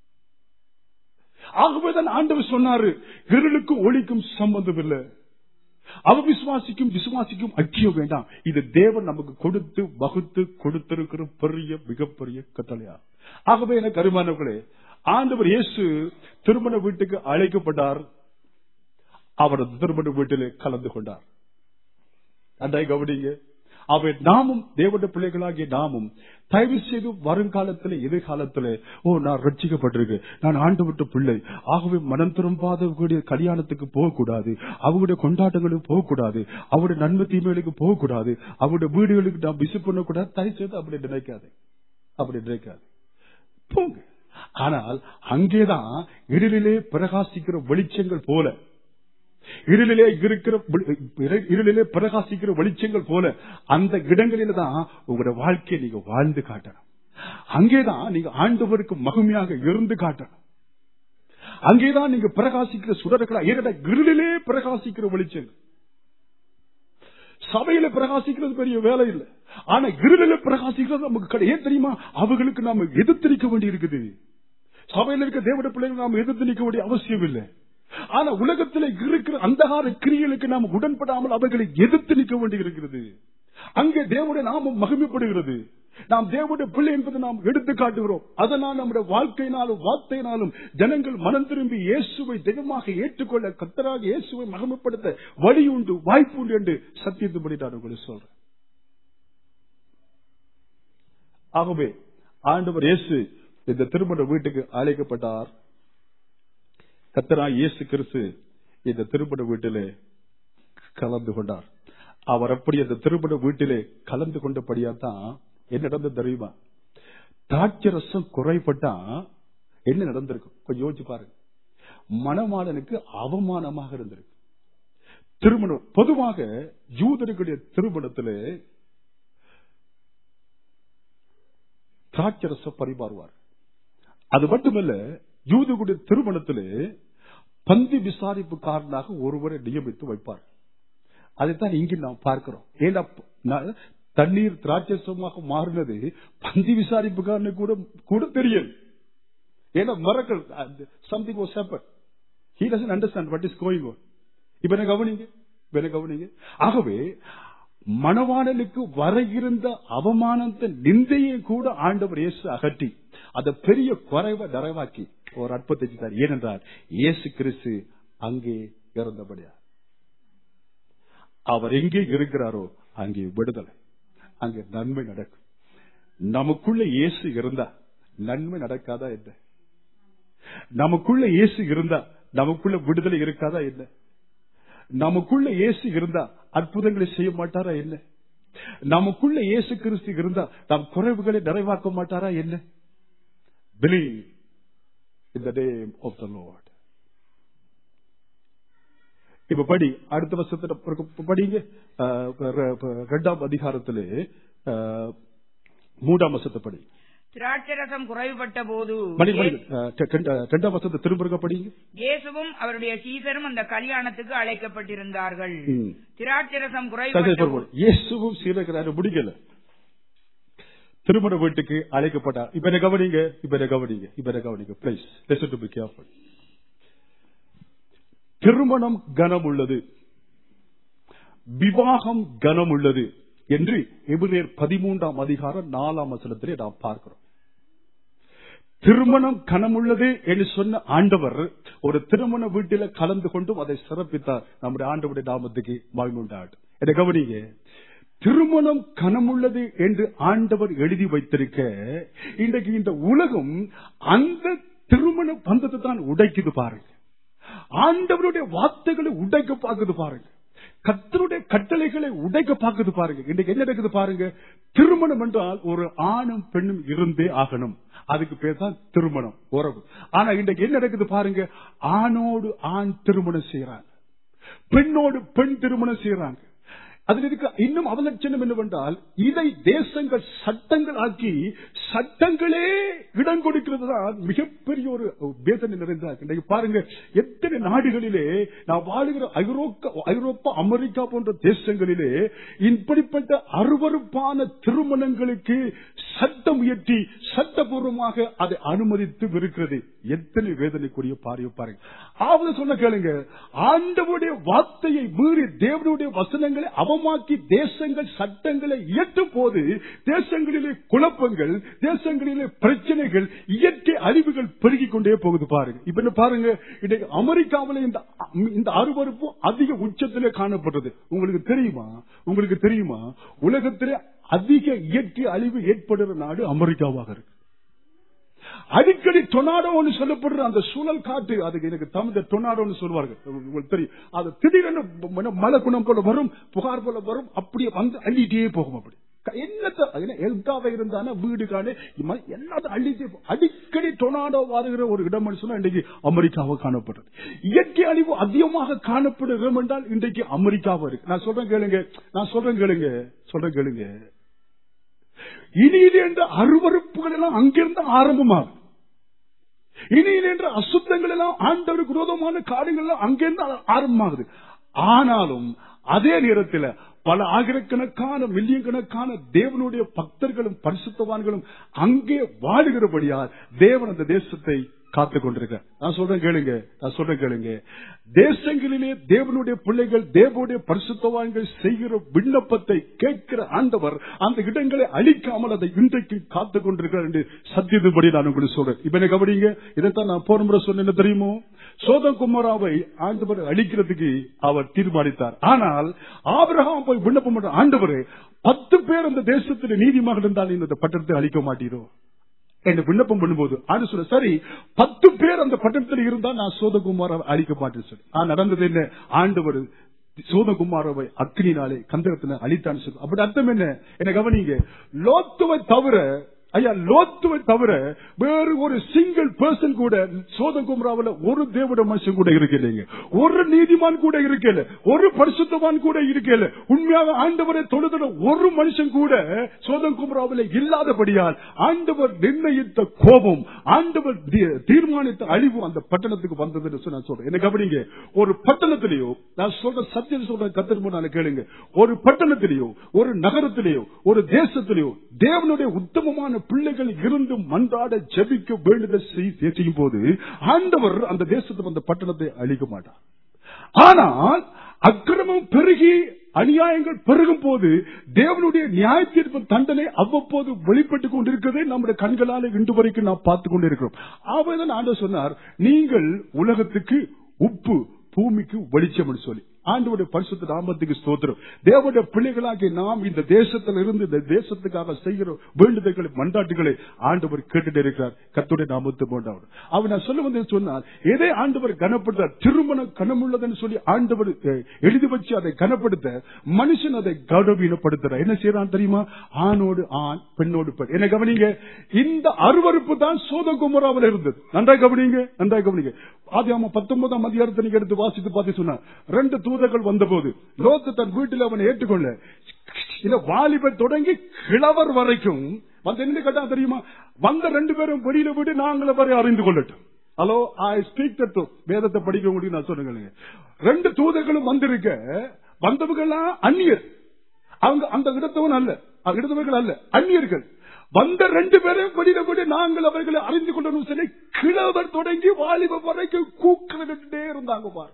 ஆகவேதான் ஆண்டவர் சொன்னாரு இருளுக்கும் ஒளிக்கும் சம்பந்தம் இல்லை அவ விசுவாசிக்கும் விசுவாசிக்கும் ஐக்கியம் வேண்டாம் இது தேவன் நமக்கு கொடுத்து வகுத்து கொடுத்திருக்கிற பெரிய மிகப்பெரிய கட்டளையா ஆகவே எனக்கு அருமானவர்களே ஆண்டவர் இயேசு திருமண வீட்டுக்கு அழைக்கப்பட்டார் அவரது திருமண வீட்டிலே கலந்து கொண்டார் அன்றை கவனிங்க அவை நாமும் தேவனுடைய பிள்ளைகளாகிய நாமும் தயவு செய்து வருங்காலத்தில் எதிர்காலத்தில் ஓ நான் ரட்சிக்கப்பட்டிருக்கேன் நான் ஆண்டு விட்ட பிள்ளை ஆகவே மனம் திரும்பாத கூடிய கல்யாணத்துக்கு போகக்கூடாது அவங்களுடைய கொண்டாட்டங்களுக்கு போகக்கூடாது அவருடைய நன்மை தீமைகளுக்கு போகக்கூடாது அவருடைய வீடுகளுக்கு நான் விசிட் பண்ணக்கூடாது தயவு செய்து அப்படி நினைக்காது அப்படி நினைக்காது போங்க ஆனால் அங்கேதான் இருளிலே பிரகாசிக்கிற வெளிச்சங்கள் போல இருளிலே இருக்கிற வெளி- இருளிலே பிரகாசிக்கிற வெளிச்சங்கள் போல அந்த இடங்களில தான் உங்களோட வாழ்க்கையை நீங்க வாழ்ந்து காட்டணும் அங்கேதான் நீங்க ஆண்டவருக்கு மகிமையாக இருந்து காட்டணும் அங்கேதான் நீங்க பிரகாசிக்கிற சுடர்களா ஏன்னா இருளிலே பிரகாசிக்கிற வெளிச்சங்கள் சபையில பிரகாசிக்கிறது பெரிய வேலை இல்லை ஆனா இருளில பிரகாசிக்கிறது நமக்கு கிடை- ஏன் தெரியுமா அவர்களுக்கு நாம எதிர்த்து நிற்க வேண்டி இருக்குது சபையில இருக்க தேவட பிள்ளைகள் நாம எதிர்த்து நிற்க வேண்டிய அவசியம் இல்லை ஆனா உலகத்தில் இருக்கிற அந்தகார கிரியைகளுக்கு நாம் உடன்படாமல் அவர்களை எதிர்த்து நிற்க வேண்டி இருக்கிறது அங்கே தேவனுடைய நாமம் மகிமைப்படுகிறது நாம் தேவனுடைய பிள்ளை என்பதை நாம் எடுத்து காட்டுகிறோம் அதனால் நம்முடைய வாழ்க்கையினாலும் வார்த்தையினாலும் ஜனங்கள் மனம் திரும்பி இயேசுவை தெய்வமாக ஏற்றுக்கொள்ள கத்தராக இயேசுவை மகிமைப்படுத்த வழி உண்டு வாய்ப்பு உண்டு என்று சத்தியத்துப்படி நான் உங்களுக்கு சொல்றேன் ஆகவே ஆண்டவர் இயேசு இந்த திருமண வீட்டுக்கு அழைக்கப்பட்டார் கத்தராய் இயேசு கிறிஸ்து இந்த திருமண வீட்டிலே கலந்து கொண்டார் அவர் அப்படி அந்த திருமண வீட்டிலே கலந்து கொண்டபடியா தான் என்ன நடந்தது தெரியுமா திராட்சரசம் குறைபட்டா என்ன நடந்திருக்கும் கொஞ்சம் யோசிச்சு பாருங்க மணவாளனுக்கு அவமானமாக இருந்திருக்கு திருமணம் பொதுவாக யூதர்களுடைய திருமணத்திலே திராட்சரசம் பரிமாறுவார் அது மட்டுமல்ல யூதர்களுடைய திருமணத்திலே பந்தி விசாரிப்புக்காரனாக ஒருவரை நியமித்து வைப்பார் அதைத்தான் இங்கு நாம் பார்க்கிறோம் ஏன்னா ந- தண்ணீர் திராட்சசமாக மாறினது பந்தி விசாரிப்புக்காரனு கூட கூட தெரியும் ஏன்னா மரக்கள் something was happen he doesn't understand what is going on இப்ப என்ன கவனிங்க இப்ப என்ன கவனிங்க ஆகவே மணவாளனுக்கு வர இருந்த அவமானத்தை நிந்தையை கூட ஆண்டவர் இயேசு அகற்றி அதை பெரிய குறைவை நிறைவாக்கி ஒரு அற்பத்தை செய்தார் ஏனென்றால் இயேசு கிறிஸ்து அங்கே இறந்தபடியா அவர் எங்கே இருக்கிறாரோ அங்கே விடுதலை அங்கே நன்மை நடக்கும் நமக்குள்ள இயேசு இருந்தா நன்மை நடக்காதா என்ன நமக்குள்ள இயேசு இருந்தா நமக்குள்ள விடுதலை இருக்காதா என்ன நமக்குள்ள இயேசு இருந்தா அற்புதங்களை செய்ய மாட்டாரா என்ன நமக்குள்ள இயேசு கிறிஸ்து இருந்தா நம் குறைவுகளை நிறைவாக்க மாட்டாரா என்ன believe in the name of the Lord. இப்ப படி அடுத்த வருஷத்துல பிறகு படிங்க அஹ், ர- ப- ரெண்டாம் அதிகாரத்திலே அஹ், மூன்றாம் வருஷத்தை படி திராட்சரசம் குறைவுபட்ட போது மணி மணி அஹ், ரெ- ரெண்டு- ரெண்டாம் வருஷத்தை திரும்ப இருக்க படிங்க இயேசுவும் அவருடைய சீசரும் அந்த கல்யாணத்துக்கு அழைக்கப்பட்டிருந்தார்கள் ம். திராட்சரசம் சரி, குறைவுபட்ட சரி, போடு. இயேசுவும் சீரகிறாரு முடிக்கல திருமண வீட்டுக்கு அழைக்கப்பட்டார் இப்ப என்ன கவனிங்க இப்ப என்ன கவனிங்க இப்ப என்ன கவனிங்க please listen to be careful திருமணம் கனம் உள்ளது விவாகம் கனம் உள்ளது என்று எபிரேர் பதிமூன்றாம் அதிகாரம் நாலாம் வசனத்திலே நாம் பார்க்கிறோம் திருமணம் கனமுள்ளது என்று சொன்ன ஆண்டவர் ஒரு திருமண வீட்டில கலந்து கொண்டும் அதை சிறப்பித்தார் நம்முடைய ஆண்டவருடைய நாமத்துக்கு மகிமுண்டாட்டும் என கவனிங்க திருமணம் கனமுள்ளது என்று ஆண்டவர் எழுதி வைத்திருக்க இன்றைக்கு இந்த உலகம் அந்த திருமண பந்தத்தை தான் உடைக்குது பாருங்க ஆண்டவருடைய வார்த்தைகளை உடைக்க பார்க்குது பாருங்க கத்தருடைய கட்டளைகளை உடைக்க பார்க்குது பாருங்க இன்னைக்கு என்ன நடக்குது பாருங்க திருமணம் என்றால் ஒரு ஆணும் பெண்ணும் இருந்தே ஆகணும் அதுக்கு பேர் தான் திருமணம் உறவு ஆனா இன்றைக்கு என்ன நடக்குது பாருங்க ஆணோடு ஆண் திருமணம் செய்யறாங்க பெண்ணோடு பெண் திருமணம் செய்யறாங்க அதில் இருக்க இன்னும் அவலட்சணம் என்னவென்றால் இதை தேசங்கள் சட்டங்கள் ஆக்கி சட்டங்களே இடம் கொடுக்கிறது தான் மிகப்பெரிய ஒரு வேதனை நிறைந்தார் இன்றைக்கு பாருங்க எத்தனை நாடுகளிலே நான் வாழுகிற ஐரோப்பா ஐரோப்பா அமெரிக்கா போன்ற தேசங்களிலே இப்படிப்பட்ட அருவருப்பான திருமணங்களுக்கு சட்டம் உயர்த்தி சட்டபூர்வமாக அதை அனுமதித்து இருக்கிறது எத்தனை வேதனைக்குரிய பாரிய பாருங்க ஆவது சொன்ன கேளுங்க ஆண்டவருடைய வார்த்தையை மீறி தேவனுடைய வசனங்களை அவமாக்கி தேசங்கள் சட்டங்களை இயற்றும் போது தேசங்களிலே குழப்பங்கள் தேசங்களிலே பிரச்சனைகள் இயற்கை அழிவுகள் பெருகிக் கொண்டே போகுது பாருங்க இப்ப என்ன பாருங்க இன்னைக்கு அமெரிக்காவில் இந்த இந்த அருவறுப்பு அதிக உச்சத்திலே காணப்படுறது உங்களுக்கு தெரியுமா உங்களுக்கு தெரியுமா உலகத்திலே அதிக இயற்கை அழிவு ஏற்படுற நாடு அமெரிக்காவாக இருக்கு அடிக்கடி டொனாடோன்னு சொல்லப்படுற அந்த சூழல் காட்டு அதுக்கு எனக்கு தமிழ் டொனாடோன்னு சொல்லுவார்கள் உங்களுக்கு தெரியும் அது திடீரென ம- மழை குணம் போல வரும் புகார் போல வரும் அப்படியே வந்து அள்ளிட்டே போகும் அப்படி க- என்னத்த அது என்ன எல்காவ இருந்தானா வீடு காணு எல்லாத்தையும் அள்ளிட்டே போ- அடிக்கடி டொனாடோ வருகிற ஒரு இடம் சொன்னா இன்றைக்கு அமெரிக்காவை காணப்படுறது இயற்கை அழிவு அதிகமாக காணப்படும் இடம் என்றால் இன்றைக்கு அமெரிக்காவா இருக்கு நான் சொல்றேன் கேளுங்க நான் சொல்றேன் கேளுங்க சொல்றேன் கேளுங்க இனியில் என்ற அருவறுப்புகள் எல்லாம் அங்கிருந்து ஆரம்பமாகும் இனியில் என்ற அசுத்தங்கள் எல்லாம் ஆண்டவருக்கு விரோதமான காரியங்கள் எல்லாம் அங்கிருந்து ஆரம்பமாகுது ஆனாலும் அதே நேரத்தில் பல ஆயிரக்கணக்கான மில்லியன் கணக்கான தேவனுடைய பக்தர்களும் பரிசுத்தவான்களும் அங்கே வாழுகிறபடியால் தேவன் அந்த தேசத்தை காத்துக் கொண்டிருக்க நான் சொல்றேன் கேளுங்க நான் சொல்றேன் கேளுங்க தேசங்களிலே தேவனுடைய பிள்ளைகள் தேவனுடைய பரிசுத்தவான்கள் செய்கிற விண்ணப்பத்தை கேட்கிற ஆண்டவர் அந்த இடங்களை அழிக்காமல் அதை இன்றைக்கு காத்துக் கொண்டிருக்கிறார் என்று சத்தியத்தின்படி நான் உங்களுக்கு சொல்றேன் இப்ப என்ன கவனிங்க இதைத்தான் நான் போன முறை சொன்ன என்ன தெரியுமோ சோதம் குமாராவை ஆண்டவர் அழிக்கிறதுக்கு அவர் தீர்மானித்தார் ஆனால் ஆபிரகாம் போய் விண்ணப்பம் பண்ற ஆண்டவர் பத்து பேர் அந்த தேசத்தில் நீதிமாக இருந்தால் இந்த பட்டணத்தை அழிக்க மாட்டீரோ என்று விண்ணப்பம் பண்ணும்போது ஆண்டு சொல்ல சரி பத்து பேர் அந்த பட்டணத்தில் இருந்தா நான் சோதகுமாரை அழிக்க மாட்டேன் சொல்லி ஆ, நடந்தது என்ன ஆண்டவர் சோதகுமாரவை அக்னினாலே கந்தகத்தின அழித்தான்னு சொல்லி அப்படி அர்த்தம் என்ன என்ன கவனிங்க லோத்துவை தவிர ஐயா லோத்துவை தவிர வேறு ஒரு சிங்கிள் பர்சன் கூட சோதகுமராவில் ஒரு தேவட மனுஷன் கூட இருக்கலைங்க ஒரு நீதிமான் கூட இருக்கல ஒரு பரிசுத்தவான் கூட இருக்கல உண்மையாக ஆண்டவரை தொழுதுற ஒரு மனுஷன் கூட சோதகுமராவில் இல்லாதபடியால் ஆண்டவர் நிர்ணயித்த கோபம் ஆண்டவர் தீ- தீர்மானித்த அழிவு அந்த பட்டணத்துக்கு வந்ததுன்னு சொல்லி நான் சொல்றேன் என்ன கவனிங்க ஒரு பட்டணத்திலேயோ நான் சொல்ற சத்தியம் சொல்ற கத்திர நான் கேளுங்க ஒரு பட்டணத்திலேயோ ஒரு நகரத்திலேயோ ஒரு தேசத்திலேயோ தேவனுடைய உத்தமமான பிள்ளைகள் இருந்து மன்றாட ஜெபிக்க வேண்டுதல் செய்- செய்யும் போது ஆண்டவர் அந்த தேசத்தை அந்த பட்டணத்தை அழிக்க மாட்டார் ஆனால் அக்கிரமம் பெருகி அநியாயங்கள் பெருகும் போது தேவனுடைய நியாய தீர்ப்பு தண்டனை அவ்வப்போது வெளிப்பட்டுக் கொண்டிருக்கிறதை நம்முடைய கண்களால் இன்று வரைக்கும் நாம் பார்த்துக் கொண்டிருக்கிறோம் ஆகவேதான் ஆண்டவர் சொன்னார் நீங்கள் உலகத்துக்கு உப்பு பூமிக்கு வெளிச்சம் என்று சொல்லி ஆண்டவருடைய பரிசுத்த நாமத்துக்கு ஸ்தோத்திரம் தேவனுடைய பிள்ளைகளாகிய நாம் இந்த தேசத்தில் இருந்து இந்த தேசத்துக்காக செய்கிற வேண்டுதல்களை மண்டாட்டுகளை ஆண்டவர் கேட்டுட்டு இருக்கிறார் கத்துடைய நாமத்து போன்றவர் அவர் நான் சொல்ல வந்து சொன்னார் எதை ஆண்டவர் கனப்படுத்தார் திருமணம் கனமுள்ளதுன்னு சொல்லி ஆண்டவர் அஹ், எழுதி வச்சு அதை கனப்படுத்த மனுஷன் அதை கௌரவீனப்படுத்துறார் என்ன செய்யறான் தெரியுமா ஆணோடு ஆண் பெண்ணோடு பெண் என்ன கவனிங்க இந்த அருவருப்பு தான் சோதகுமராவில் இருந்தது நன்றாய் கவனிங்க நன்றாய் கவனிங்க ஆதியாம பத்தொன்பதாம் அதிகாரத்தை நீங்க எடுத்து வாசித்து பார்த்து சொன்னார் ரெண்டு தூதர்கள் வந்தபோது லோத்து தன் வீட்டில் அவனை ஏற்றுக்கொள்ள இந்த வாலிபர் தொடங்கி கிழவர் வரைக்கும் வந்து என்ன கேட்டா தெரியுமா வந்த ரெண்டு பேரும் வெளியில விட்டு நாங்கள வரை அறிந்து கொள்ளட்டும் ஹலோ ஐ ஸ்பீக் தத்து வேதத்தை படிக்க முடியும் நான் சொல்லுங்க ரெண்டு தூதர்களும் வந்திருக்க வந்தவங்கெல்லாம் அந்நியர் அவங்க அந்த இடத்தவன் அல்ல அந்த இடத்தவர்கள் அல்ல அந்நியர்கள் வந்த ரெண்டு பேரும் வெளியில விட நாங்கள் அவர்களை அறிந்து கொள்ளணும் சொல்லி கிழவர் தொடங்கி வாலிபம் வரைக்கும் கூக்கிட்டே இருந்தாங்க பாரு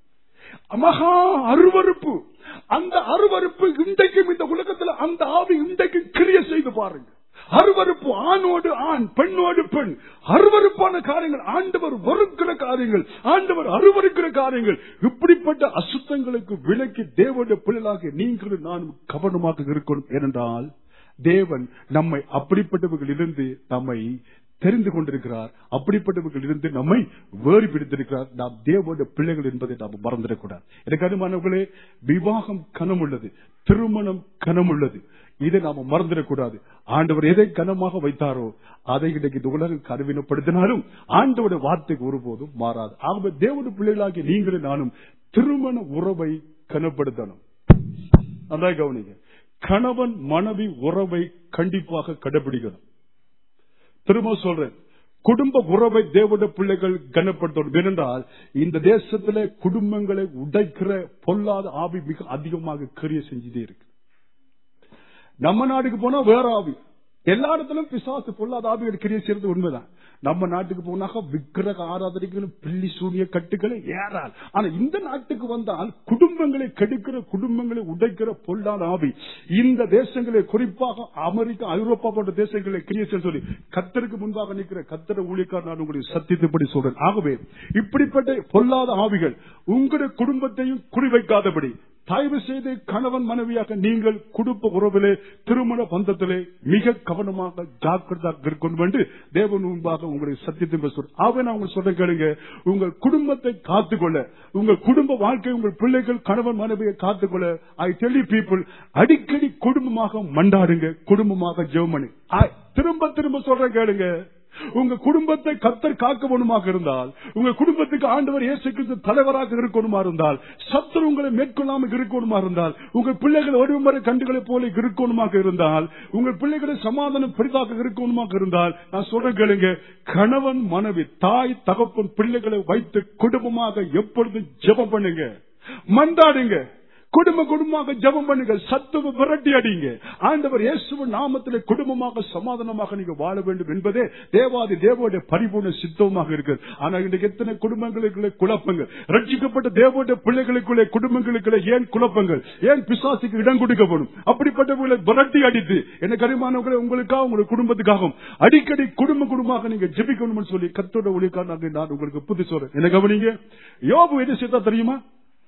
மகா அருவருப்பு அந்த அருவருப்பு இன்றைக்கும் இந்த உலகத்துல அந்த ஆவி இன்றைக்கும் கிரிய செய்து பாருங்க அருவருப்பு ஆணோடு ஆண் பெண்ணோடு பெண் அருவருப்பான காரியங்கள் ஆண்டவர் வெறுக்கிற காரியங்கள் ஆண்டவர் அருவருக்கிற காரியங்கள் இப்படிப்பட்ட அசுத்தங்களுக்கு விலக்கி தேவனுடைய பிள்ளைகளாக நீங்களும் நானும் கவனமாக இருக்கணும் ஏனென்றால் தேவன் நம்மை அப்படிப்பட்டவர்களிலிருந்து நம்மை தெரிந்து கொண்டிருக்கிறார் அப்படிப்பட்டவர்கள் இருந்து நம்மை வேறு பிடித்திருக்கிறார் நாம் தேவனுடைய பிள்ளைகள் என்பதை நாம் மறந்துடக்கூடாது எனக்கு அனுமானவர்களே விவாகம் கனமுள்ளது திருமணம் கனமுள்ளது இதை நாம மறந்துடக்கூடாது ஆண்டவர் எதை கனமாக வைத்தாரோ அதை இன்னைக்கு இந்த உலகம் கருவினப்படுத்தினாலும் ஆண்டவருடைய வார்த்தைக்கு ஒருபோதும் மாறாது ஆகவே தேவனுடைய பிள்ளைகளாகி நீங்களும் நானும் திருமண உறவை கனப்படுத்தணும் அதான் கவனிங்க கணவன் மனைவி உறவை கண்டிப்பாக கடைபிடிக்கணும் திரும்ப சொல்றேன் குடும்ப உறவை தேவனுடைய பிள்ளைகள் கனப்படுத்தணும் ஏனென்றால் இந்த தேசத்துல குடும்பங்களை உடைக்கிற பொல்லாத ஆவி மிக அதிகமாக கிரிய செஞ்சுட்டே இருக்கு நம்ம நாட்டுக்கு போனா வேற ஆவி எல்லா இடத்திலும் பிசாசு பொல்லாத ஆவிகள் கிரிய செய்யறது உண்மைதான் நம்ம நாட்டுக்கு போனாக்க விக்கிரக ஆராதனைகளும் பில்லி சூனிய கட்டுகளை ஏறால் ஆனா இந்த நாட்டுக்கு வந்தால் குடும்பங்களை கெடுக்கிற குடும்பங்களை உடைக்கிற பொல்லாத ஆவி இந்த தேசங்களை குறிப்பாக அமெரிக்கா ஐரோப்பா போன்ற தேசங்களை கிரிய செய்ய சொல்லி கத்தருக்கு முன்பாக நிற்கிற கத்தர ஊழியக்கார் நான் உங்களுடைய சத்தியத்தைப்படி சொல்றேன் ஆகவே இப்படிப்பட்ட பொல்லாத ஆவிகள் உங்களுடைய குடும்பத்தையும் குறிவைக்காதபடி தயவு செய்து கணவன் மனைவியாக நீங்கள் குடும்ப உறவிலே திருமண பந்தத்திலே மிக கவனமாக ஜாக்கிரதாக இருக்கணும் என்று தேவன் முன்பாக உங்களுடைய சத்தியத்தை சொல்ற ஆகவே நான் உங்களுக்கு சொல்ற கேளுங்க உங்கள் குடும்பத்தை காத்துக்கொள்ள உங்கள் குடும்ப வாழ்க்கை உங்கள் பிள்ளைகள் கணவன் மனைவியை காத்துக்கொள்ள ஐ டெல்லி பீப்புள் அடிக்கடி குடும்பமாக மண்டாடுங்க குடும்பமாக ஜெவமணி திரும்ப திரும்ப சொல்றேன் கேளுங்க உங்க குடும்பத்தை கத்தர் காக்க வேணுமாக இருந்தால் உங்க குடும்பத்துக்கு ஆண்டவர் இயேசு கிறிஸ்து தலைவராக இருக்கணுமா இருந்தால் சத்துரு உங்களை மேற்கொள்ளாமல் இருக்கணுமா இருந்தால் உங்கள் பிள்ளைகள் ஒருவரை கண்டுகளை போல இருக்கணுமாக இருந்தால் உங்கள் பிள்ளைகளை சமாதானம் பெரிதாக இருக்கணுமாக இருந்தால் நான் சொல்றேன் கேளுங்க கணவன் மனைவி தாய் தகப்பன் பிள்ளைகளை வைத்து குடும்பமாக எப்பொழுதும் ஜெபம் பண்ணுங்க மன்றாடுங்க குடும்ப குடும்பமாக ஜெபம் பண்ணுங்க சத்துவ விரட்டி அடிங்க ஆண்டவர் இயேசுவின் நாமத்திலே குடும்பமாக சமாதானமாக நீங்க வாழ வேண்டும் என்பதே தேவாதி தேவோடைய பரிபூர்ண சித்தமாக இருக்கு ஆனா இன்றைக்கு எத்தனை குடும்பங்களுக்குள்ளே குழப்பங்கள் ரட்சிக்கப்பட்ட தேவோடைய பிள்ளைகளுக்குள்ளே குடும்பங்களுக்குள்ளே ஏன் குழப்பங்கள் ஏன் பிசாசுக்கு இடம் கொடுக்கப்படும் அப்படிப்பட்டவர்களை விரட்டி அடித்து என்ன கரிமானவர்களை உங்களுக்காக உங்களுடைய குடும்பத்துக்காகவும் அடிக்கடி குடும்ப குடும்பமாக நீங்க ஜெபிக்கணும்னு சொல்லி கத்தோட ஒளிக்காக நான் உங்களுக்கு புத்தி சொல்றேன் என்ன கவனிங்க யோபு என்ன செய்தா தெரியுமா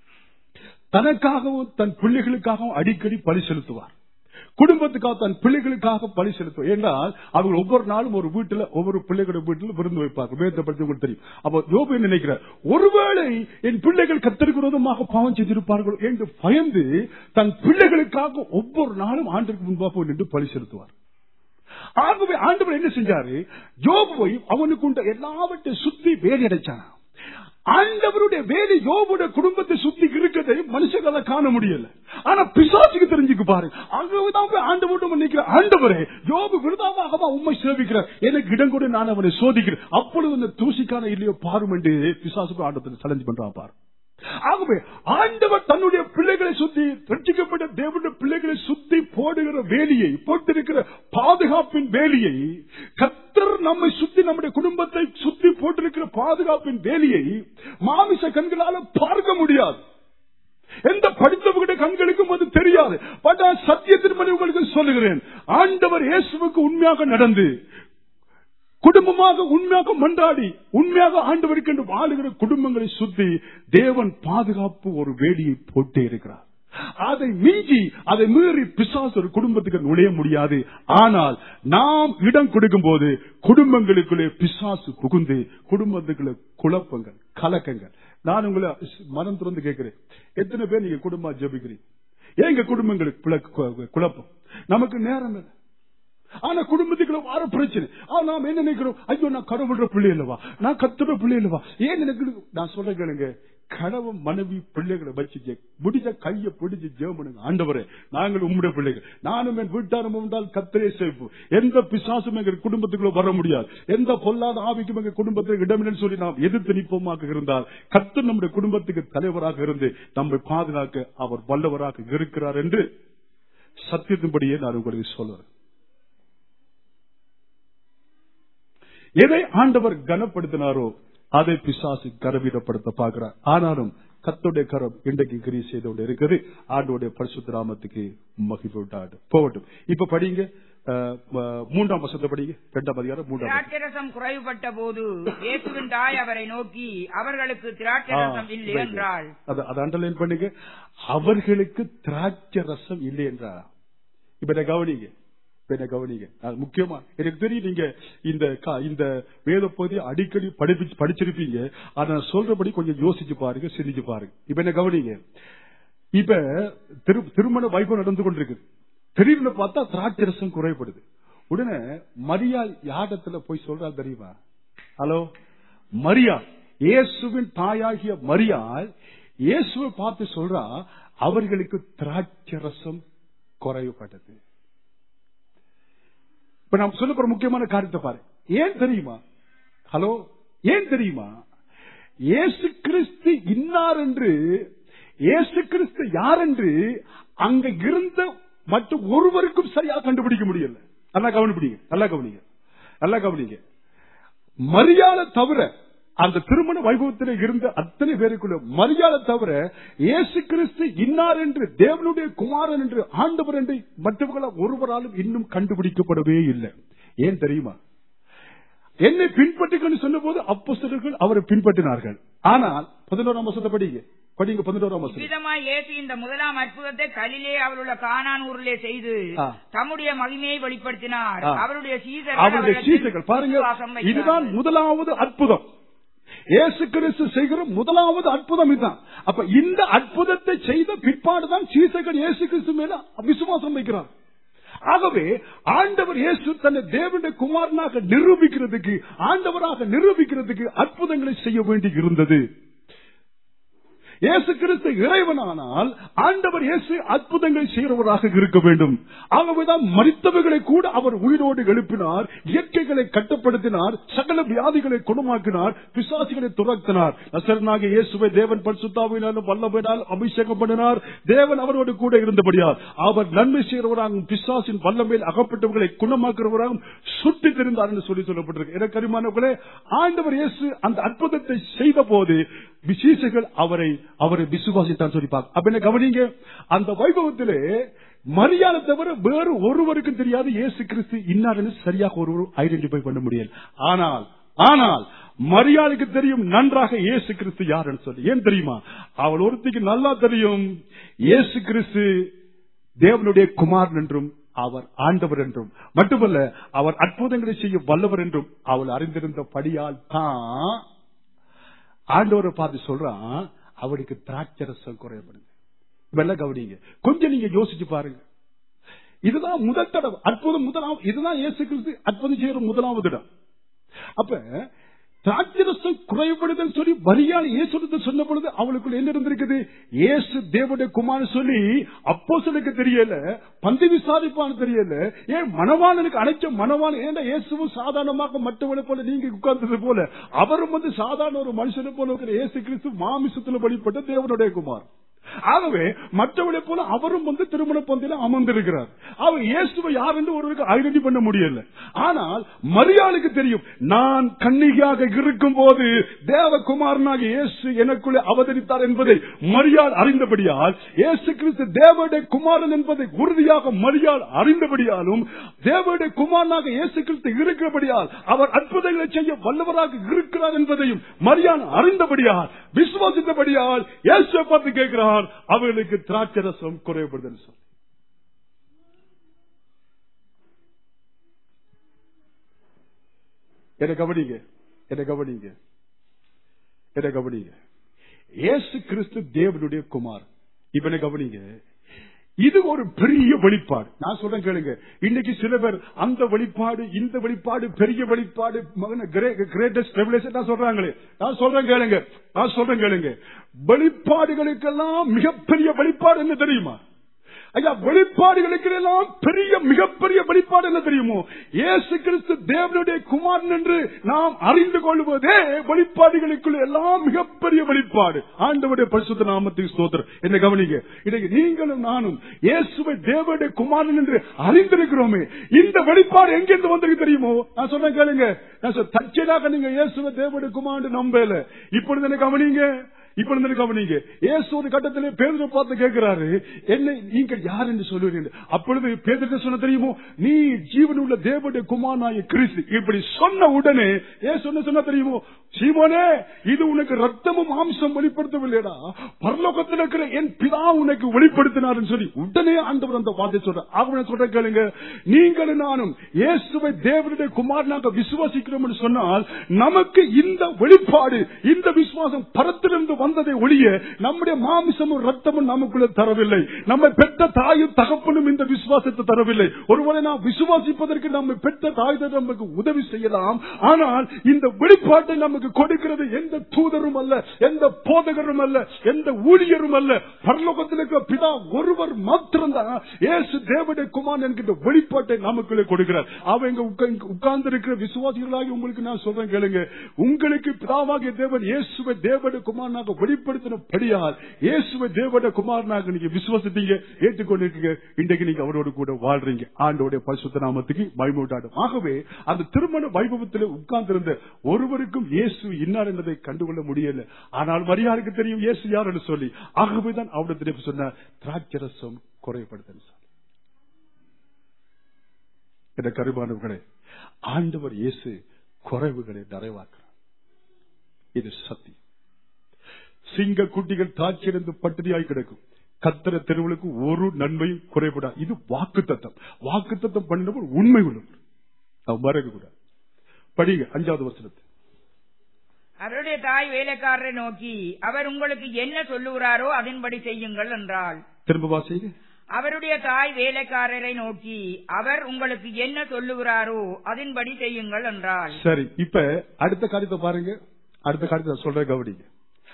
தனக்காகவும் தன் பிள்ளைகளுக்காகவும் அடிக்கடி பலி செலுத்துவார் குடும்பத்துக்காக தன் பிள்ளைகளுக்காக பலி செலுத்துவார் என்றால் அவங்க ஒவ்வொரு நாளும் ஒரு வீட்டுல ஒவ்வொரு பிள்ளைகளோட வீட்டுல விருந்து வைப்பார்கள் வேதத்தை பற்றி உங்களுக்கு தெரியும் அப்போ யோபு என்ன நினைக்கிறார் ஒருவேளை என் பிள்ளைகள் கத்தருக்கு விரோதமாக பாவம் செய்திருப்பார்கள் என்று பயந்து தன் பிள்ளைகளுக்காக ஒவ்வொரு நாளும் ஆண்டுக்கு முன்பாக போய் நின்று பலி செலுத்துவார் ஆகவே ஆண்டவர் என்ன செஞ்சாரு யோபுவை அவனுக்கு உண்ட எல்லாவற்றையும் சுத்தி வேலி அடைச்சானா ஆண்டவருடைய வேலை யோபுடைய குடும்பத்தை சுத்தி இருக்கிறதை மனுஷங்களை காண முடியல ஆனா பிசாசுக்கு தெரிஞ்சுக்கு பாரு அங்கதான் போய் ஆண்டவர்கிட்ட நிக்கிற ஆண்டவரே யோபு விருதாவாகவா உண்மை சேவிக்கிறார் எனக்கு இடம் கூட நான் அவனை சோதிக்கிறேன் அப்பொழுது அந்த தூசிக்கான இல்லையோ பாரும் என்று பிசாசுக்கு ஆண்டத்தில் சேலஞ்ச் பண்றான் பாரு ஆகவே ஆண்டவர் தன்னுடைய பிள்ளைகளை சுத்தி ரட்சிக்கப்பட்ட தேவனுடைய பிள்ளைகளை சுத்தி போடுகிற வேலியை போட்டிருக்கிற பாதுகாப்பின் வேலியை கத்தர் நம்மை சுத்தி நம்முடைய குடும்பத்தை சுத்தி போட்டிருக்கிற பாதுகாப்பின் வேலியை மாமிச கண்களால பார்க்க முடியாது எந்த படித்தவர்களுடைய கண்களுக்கும் அது தெரியாது பட் நான் சத்தியத்தின் படி உங்களுக்கு சொல்லுகிறேன் ஆண்டவர் இயேசுவுக்கு உண்மையாக நடந்து குடும்பமாக உண்மையாக மன்றாடி உண்மையாக ஆண்டவருக்கு என்று வாழுகிற குடும்பங்களை சுத்தி தேவன் பாதுகாப்பு ஒரு வேலியை போட்டே இருக்கிறார் அதை மிஞ்சி அதை மீறி பிசாசு ஒரு குடும்பத்துக்கு நுழைய முடியாது ஆனால் நாம் இடம் கொடுக்கும் போது குடும்பங்களுக்குள்ளே பிசாசு புகுந்து குடும்பத்துக்குள்ள குழப்பங்கள் கலக்கங்கள் நான் உங்களை மனம் திறந்து கேட்கிறேன் எத்தனை பேர் நீங்க குடும்பம் ஜபிக்கிறீங்க எங்க குடும்பங்களுக்கு குழ- குழப்பம் நமக்கு நேரம் இல்லை ஆனா குடும்பத்துக்குள்ள வார பிரச்சனை ஆனா நாம் என்ன நினைக்கிறோம் ஐயோ நான் கடவுள்ற பிள்ளை இல்லவா நான் கத்துற பிள்ளை இல்லவா ஏன் எனக்கு நான் சொல்றேன் கேளுங்க கணவன் மனைவி பிள்ளைகளை வச்சு ஜெ- முடிஞ்ச கையை பிடிச்சு ஜெபனுங்க ஆண்டவரே நாங்கள் உம்முடைய பிள்ளைகள் நானும் என் வீட்டாரும் இருந்தால் கத்தரே சேர்ப்பு எந்த பிசாசும் எங்க குடும்பத்துக்குள்ள வர முடியாது எந்த பொல்லாத ஆவிக்கும் எங்க குடும்பத்தில் இடமில்லைன்னு சொல்லி நாம் எதிர்த்து நிற்போமாக இருந்தால் கத்தர் நம்முடைய குடும்பத்துக்கு தலைவராக இருந்து நம்மை பாதுகாக்க அவர் வல்லவராக இருக்கிறார் என்று சத்தியத்தின்படியே நான் உங்களுக்கு சொல்லுறேன் எதை ஆண்டவர் கனப்படுத்தினாரோ அதை பிசாசு கரவீரப்படுத்த பார்க்கிறார் ஆனாலும் கத்தோடைய கரம் இன்றைக்கு கிரி செய்து கொண்டு இருக்குது ஆண்டோடைய பரிசுத்த நாமத்துக்கு மகிழ்வு உண்டாடு போகட்டும் இப்ப படிங்க அஹ், அஹ், மூன்றாம் வசத்தை படிங்க இரண்டாம் அதிகாரம் மூன்றாம் வசனம். திராட்சரசம் குறைவுபட்ட போது இயேசுவின் தாய் அவரை நோக்கி அவர்களுக்கு திராட்சரசம் இல்லை ஆ, என்றாள் அதை அதை அண்டர்லைன் பண்ணுங்க அவர்களுக்கு திராட்சை ரசம் இல்லை என்றாரா இப்ப என்ன கவனிங்க இப்ப என்ன கவனிங்க அது முக்கியமா எனக்கு தெரியும் நீங்க இந்த கா- இந்த வேத பகுதி அடிக்கடி படிப்பு படிச்சிருப்பீங்க ஆனா நான் சொல்றபடி கொஞ்சம் யோசிச்சு பாருங்க சிந்திச்சு பாருங்க இப்ப என்ன கவனிங்க இப்ப திரு திருமண வைபவம் நடந்து கொண்டிருக்கு திடீர்னு பார்த்தா திராட்சை ரசம் குறைபடுது உடனே மரியா யாடத்துல போய் சொல்றா தெரியுமா ஹலோ மரியா இயேசுவின் தாயாகிய மரியாள் இயேசுவை பார்த்து சொல்றா அவர்களுக்கு திராட்சை ரசம் குறைவுபட்டது இப்ப நாம் சொல்ல போற முக்கியமான காரியத்தை பாரு ஏன் தெரியுமா ஹலோ ஏன் தெரியுமா இயேசு கிறிஸ்து இன்னார் என்று இயேசு கிறிஸ்து யார் என்று அங்க இருந்த மற்றும் ஒருவருக்கும் சரியா கண்டுபிடிக்க முடியல நல்லா கவனிப்பிடிங்க நல்லா கவனிங்க நல்லா கவனிங்க மரியாதை தவிர அந்த திருமண வைபவத்தில் இருந்த அத்தனை பேருக்குள்ள மரியாதை தவிர இயேசு கிறிஸ்து இன்னார் என்று தேவனுடைய குமாரன் என்று ஆண்டவர் என்று மற்றவர்களால் ஒருவராலும் இன்னும் கண்டுபிடிக்கப்படவே இல்லை ஏன் தெரியுமா என்னை பின்பற்றுங்கள் சொன்ன போது அப்போஸ்தலர்கள் அவரை பின்பற்றினார்கள் ஆனால் பதினோராம் வசத்தை படிங்க படிங்க பதினோராம் வசனம் விதமாய் இயேசு இந்த முதலாம் அற்புதத்தை கலிலே அவருள்ள கானான் ஊரிலே செய்து ஆ. தம்முடைய மகிமையை வெளிப்படுத்தினார் ஆ. அவருடைய சீசர்கள் அவருடைய அவரிடத்தில் சீசர்கள் பாருங்க விசுவாசம் வைத்தார்கள். இதுதான் முதலாவது அற்புதம் இயேசு கிறிஸ்து செய்கிற முதலாவது அற்புதம் இதுதான் அப்ப இந்த அற்புதத்தை செய்த பிற்பாடுதான் சீசர்கள் இயேசு கிறிஸ்து மேல விசுவாசம் வைக்கிறார் ஆகவே ஆண்டவர் இயேசு தன்னை தேவனுடைய குமாரனாக நிரூபிக்கிறதுக்கு ஆண்டவராக நிரூபிக்கிறதுக்கு அற்புதங்களை செய்ய வேண்டி இருந்தது இயேசு கிறிஸ்து இறைவனானால் ஆண்டவர் இயேசு அற்புதங்கள் செய்கிறவராக இருக்க வேண்டும் ஆகவேதான் மரித்தவர்களை கூட அவர் உயிரோடு எழுப்பினார் இயற்கைகளை கட்டுப்படுத்தினார் சகல வியாதிகளை குணமாக்கினார் பிசாசிகளை துரத்தினார் நசரனாக இயேசுவை தேவன் பரிசுத்தாவினாலும் வல்லமையினால் அபிஷேகம் பண்ணினார் தேவன் அவரோடு கூட இருந்தபடியால் அவர் நன்மை செய்கிறவராகவும் பிசாசின் வல்லமையில் அகப்பட்டவர்களை குணமாக்குறவராகவும் சுற்றி தெரிந்தார் என்று சொல்லி சொல்லப்பட்டிருக்கு எனக்கு அறிமானவர்களே ஆண்டவர் இயேசு அந்த அற்புதத்தை செய்த போது விசேஷங்கள் அவரை அவரை விசுவாசித்தான் சொல்லிப்பாங்க அப்ப என்ன கவனிங்க அந்த வைபவத்திலே மரியாதை தவிர வேறு ஒருவருக்கும் தெரியாது இயேசு கிறிஸ்து இன்னார்னு சரியாக ஒருவர் ஐடென்டிஃபை பண்ண முடியல ஆனால் ஆனால் மரியாதைக்கு தெரியும் நன்றாக இயேசு கிறிஸ்து யாருன்னு சொல்லி ஏன் தெரியுமா அவள் ஒருத்திக்கு நல்லா தெரியும் இயேசு கிறிஸ்து தேவனுடைய குமாரன் என்றும் அவர் ஆண்டவர் என்றும் மட்டுமல்ல அவர் அற்புதங்களை செய்ய வல்லவர் என்றும் அவள் அறிந்திருந்த படியால் தான் ஆண்டவரை பார்த்து சொல்றான் அவளுக்கு திராட்சரசம் குறையப்படுது வெள்ள கவனிங்க கொஞ்சம் நீங்க யோசிச்சு பாருங்க இதுதான் முதல் தடவை அற்புதம் முதலாவது இதுதான் இயேசு கிறிஸ்து அற்புதம் செய்யற முதலாவது இடம் அப்ப திராட்சரசம் குறைபடுதல் சொல்லி வரியால் இயேசு சொன்ன பொழுது அவளுக்குள்ள என்ன இருந்திருக்குது இயேசு தேவனுடைய குமார் சொல்லி அப்போ சொல்லுக்கு தெரியல பந்தி விசாரிப்பான்னு தெரியல ஏன் மணவாளனுக்கு அனைச்ச மணவாளன் ஏன்னா இயேசுவும் சாதாரணமாக மற்றவனை போல நீங்க உட்கார்ந்தது போல அவரும் வந்து சாதாரண ஒரு மனுஷனை போல இருக்கிற இயேசு கிறிஸ்து மாமிசத்துல வழிபட்ட தேவனுடைய குமார் ஆகவே மற்றவளை போல அவரும் வந்து திருமண பந்தில அமர்ந்திருக்கிறார் அவர் இயேசுவை யார் என்று ஒருவருக்கு ஐடென்டி பண்ண முடியல ஆனால் மரியாளுக்கு தெரியும் நான் கன்னிகையாக இருக்கும் போது தேவகுமாரனாக இயேசு எனக்குள்ளே அவதரித்தார் என்பதை மரியாள் அறிந்தபடியால் இயேசு கிறிஸ்து தேவனுடைய குமாரன் என்பதை உறுதியாக மரியாள் அறிந்தபடியாலும் தேவனுடைய குமாரனாக இயேசு கிறிஸ்து இருக்கிறபடியால் அவர் அற்புதங்களை செய்ய வல்லவராக இருக்கிறார் என்பதையும் மரியாள் அறிந்தபடியால் விசுவாசித்தபடியால் இயேசுவை பார்த்து கேட்கிறார் அவர்களுக்கு திராட்சரசம் குறைபடுதல் சொல்லி என்ன கவனிங்க என்ன கவனிங்க என்ன கவனிங்க இயேசு கிறிஸ்து தேவனுடைய குமார் இப்ப என்ன கவனிங்க இது ஒரு பெரிய வெளிப்பாடு நான் சொல்றேன் கேளுங்க இன்னைக்கு சில பேர் அந்த வெளிப்பாடு இந்த வெளிப்பாடு பெரிய வெளிப்பாடு கிரேட்டஸ்ட் ரெவலேஷன் நான் சொல்றாங்களே நான் சொல்றேன் கேளுங்க நான் சொல்றேன் கேளுங்க வெளிப்பாடுகளுக்கெல்லாம் மிகப்பெரிய வெளிப்பாடு என்ன தெரியுமா ஐயா வெளிப்பாடுகளுக்கு எல்லாம் பெரிய மிகப்பெரிய வெளிப்பாடு என்ன தெரியுமோ இயேசு கிறிஸ்து தேவனுடைய குமாரன் என்று நாம் அறிந்து கொள்வதே வெளிப்பாடுகளுக்குள்ள எல்லாம் மிகப்பெரிய வெளிப்பாடு ஆண்டவருடைய பரிசுத்த நாமத்துக்கு ஸ்தோத்திரம் என்ன கவனிங்க இன்னைக்கு நீங்களும் நானும் இயேசுவை தேவனுடைய குமாரன் என்று அறிந்திருக்கிறோமே இந்த வெளிப்பாடு எங்கிருந்து வந்திருக்கு தெரியுமோ நான் சொன்னேன் கேளுங்க நான் சொன்ன தற்செயலாக நீங்க இயேசுவை தேவனுடைய குமாரன் நம்பல இப்பொழுது என்ன கவனிங்க இப்ப இருந்து கவனிங்க ஏசு ஒரு கட்டத்திலே பேதரை பார்த்து கேட்கிறாரு என்னை நீங்கள் யார் என்று சொல்லுவீர்கள் அப்பொழுது பேதத்தை சொன்ன தெரியுமோ நீ ஜீவன் உள்ள தேவனுடைய குமாரனாய கிறிஸ்து இப்படி சொன்ன உடனே ஏன் சொன்ன சொன்ன தெரியுமோ சீமோனே இது உனக்கு ரத்தமும் மாம்சம் வெளிப்படுத்தவில்லைடா பரலோகத்தில் இருக்கிற என் பிதா உனக்கு வெளிப்படுத்தினார் சொல்லி உடனே ஆண்டவர் அந்த வார்த்தை சொல்ற அவனை சொல்ற கேளுங்க நீங்களும் நானும் இயேசுவை தேவனுடைய குமாரனாக விசுவாசிக்கிறோம் என்று சொன்னால் நமக்கு இந்த வெளிப்பாடு இந்த விசுவாசம் பரத்திலிருந்து வந்ததை ஒழிய நம்முடைய மாமிசமும் ரத்தமும் நமக்குள்ள தரவில்லை நம்மை பெற்ற தாயும் தகப்பனும் இந்த விசுவாசத்தை தரவில்லை ஒருவரை நாம் விசுவாசிப்பதற்கு நம்மை பெற்ற தாய் தான் நமக்கு உதவி செய்யலாம் ஆனால் இந்த வெளிப்பாட்டை நமக்கு கொடுக்கிறது எந்த தூதரும் அல்ல எந்த போதகரும் அல்ல எந்த ஊழியரும் அல்ல பரலோகத்தில் இருக்கிற பிதா ஒருவர் மாத்திரம்தான் இயேசு தேவனுடைய குமார் என்கின்ற வெளிப்பாட்டை நமக்குள்ளே கொடுக்கிறார் அவங்க உட்கார்ந்து இருக்கிற விசுவாசிகளாகி உங்களுக்கு நான் சொல்றேன் கேளுங்க உங்களுக்கு பிதாவாகிய தேவன் இயேசுவை தேவனுடைய குமாரனாக வெளிப்படுத்தினபடியால் இயேசுவை தேவனுடைய குமாரனாக நீங்க விசுவாசித்தீங்க ஏற்றுக்கொண்டிருக்கீங்க இன்றைக்கு நீங்க அவரோடு கூட வாழ்றீங்க ஆண்டோடைய பரிசுத்த நாமத்துக்கு பயமுட்டாடும் ஆகவே அந்த திருமண வைபவத்தில் உட்கார்ந்திருந்த ஒருவருக்கும் இயேசு இன்னார் என்பதை கண்டுகொள்ள முடியல ஆனால் மரியாதைக்கு தெரியும் இயேசு யார் என்று சொல்லி ஆகவேதான் அவருடைய சொன்ன திராட்சரசம் குறைபடுதல் என்ற கருமானவர்களே ஆண்டவர் இயேசு குறைவுகளை நிறைவாக்குறார் இது சத்தியம் சிங்க குட்டிகள் தாக்கியிருந்து பட்டினியாய் கிடக்கும் கத்திர தெருவுகளுக்கு ஒரு நன்மையும் குறைபடாது இது வாக்கு தத்தம் வாக்கு தத்தம் பண்ணினவர் உண்மை உள்ளவர் நாம் மறக்க கூடாது படிங்க அஞ்சாவது வருஷத்து அவருடைய தாய் வேலைக்காரரை நோக்கி அவர் உங்களுக்கு என்ன சொல்லுகிறாரோ அதன்படி செய்யுங்கள் என்றாள் திரும்ப வாசிங்க அவருடைய தாய் வேலைக்காரரை நோக்கி அவர் உங்களுக்கு என்ன சொல்லுகிறாரோ அதன்படி செய்யுங்கள் என்றாள் சரி இப்ப அடுத்த காரியத்தை பாருங்க அடுத்த காரியத்தை நான் சொல்றேன் கவனிங்க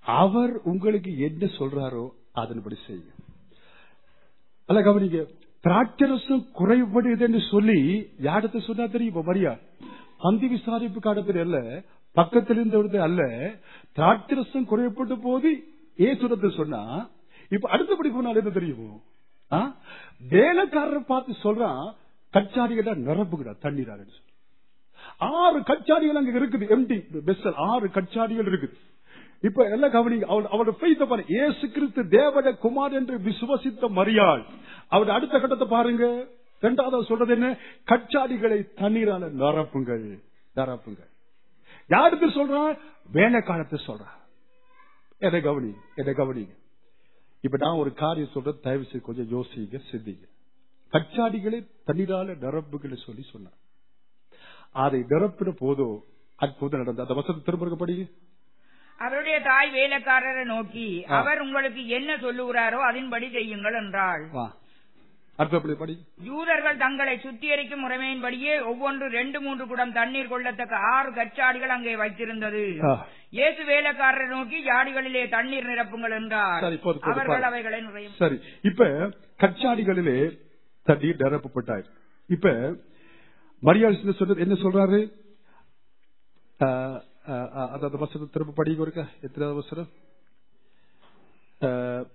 அவர் உங்களுக்கு என்ன சொல்றாரோ அதன்படி செய்யுங்க அல்ல கவனிங்க திராட்சரசம் குறைபடுதுன்னு சொல்லி யாரத்தை சொன்னா தெரியும் மரியா பந்தி விசாரிப்பு காலத்தில் அல்ல பக்கத்தில் இருந்தவரது அல்ல திராட்சரசம் குறைப்பட்ட போது ஏசுரத்தை சொன்னா இப்ப அடுத்தபடி போனால் என்ன தெரியுமோ ஆ? வேலைக்காரரை பார்த்து சொல்றான் கச்சாடிகள நிரப்புகிறா தண்ணீராக ஆறு கச்சாடிகள் அங்க இருக்குது எம்டி பெஸ்டல் ஆறு கச்சாடிகள் இருக்குது இப்ப எல்லாம் கவனிங்க அவள் அவரோட ஃபெய்த பாருங்க இயேசு கிறிஸ்து தேவட குமார் என்று விசுவசித்த மரியாள் அவருடைய அடுத்த கட்டத்தை பாருங்க இரண்டாவது சொல்றது என்ன கச்சாடிகளை தண்ணீரால நிரப்புங்கள் நிரப்புங்கள் யாருக்கு சொல்றான் வேலை காலத்தை சொல்றான் எதை கவனி எதை கவனிங்க இப்ப நான் ஒரு காரியம் சொல்றேன் தயவு செய்து கொஞ்சம் யோசிங்க சிந்திங்க கச்சாடிகளை தண்ணீரால நிரப்புகளை சொல்லி சொன்னார் அதை நிரப்பின போதோ அற்புதம் நடந்தது அந்த வசதி திரும்ப படிங்க அவருடைய தாய் வேலைக்காரரை நோக்கி அவர் உங்களுக்கு என்ன சொல்லுகிறாரோ அதன்படி செய்யுங்கள் என்றாள் வா அடுத்தபடி படி யூதர்கள் தங்களை சுத்திகரிக்கும் முறைமையின்படியே ஒவ்வொன்று ரெண்டு மூன்று குடம் தண்ணீர் கொள்ளத்தக்க ஆறு கச்சாடிகள் அங்கே வைத்திருந்தது ஆ. இயேசு வேலைக்காரரை நோக்கி ஜாடிகளிலே தண்ணீர் நிரப்புங்கள் என்றார் சரி, போதும், போதும், அவர்கள் பாரு. அவைகளை நிறையும் சரி இப்ப கச்சாடிகளிலே தண்ணீர் நிரப்பப்பட்டாய் இப்ப மரியாள் சொன்னது என்ன சொல்றாரு ஆ, ஆ, ஆ, அதாவது வசனம் திரும்ப படிக்க இருக்கா எத்தனாவது வசனம் ஆ,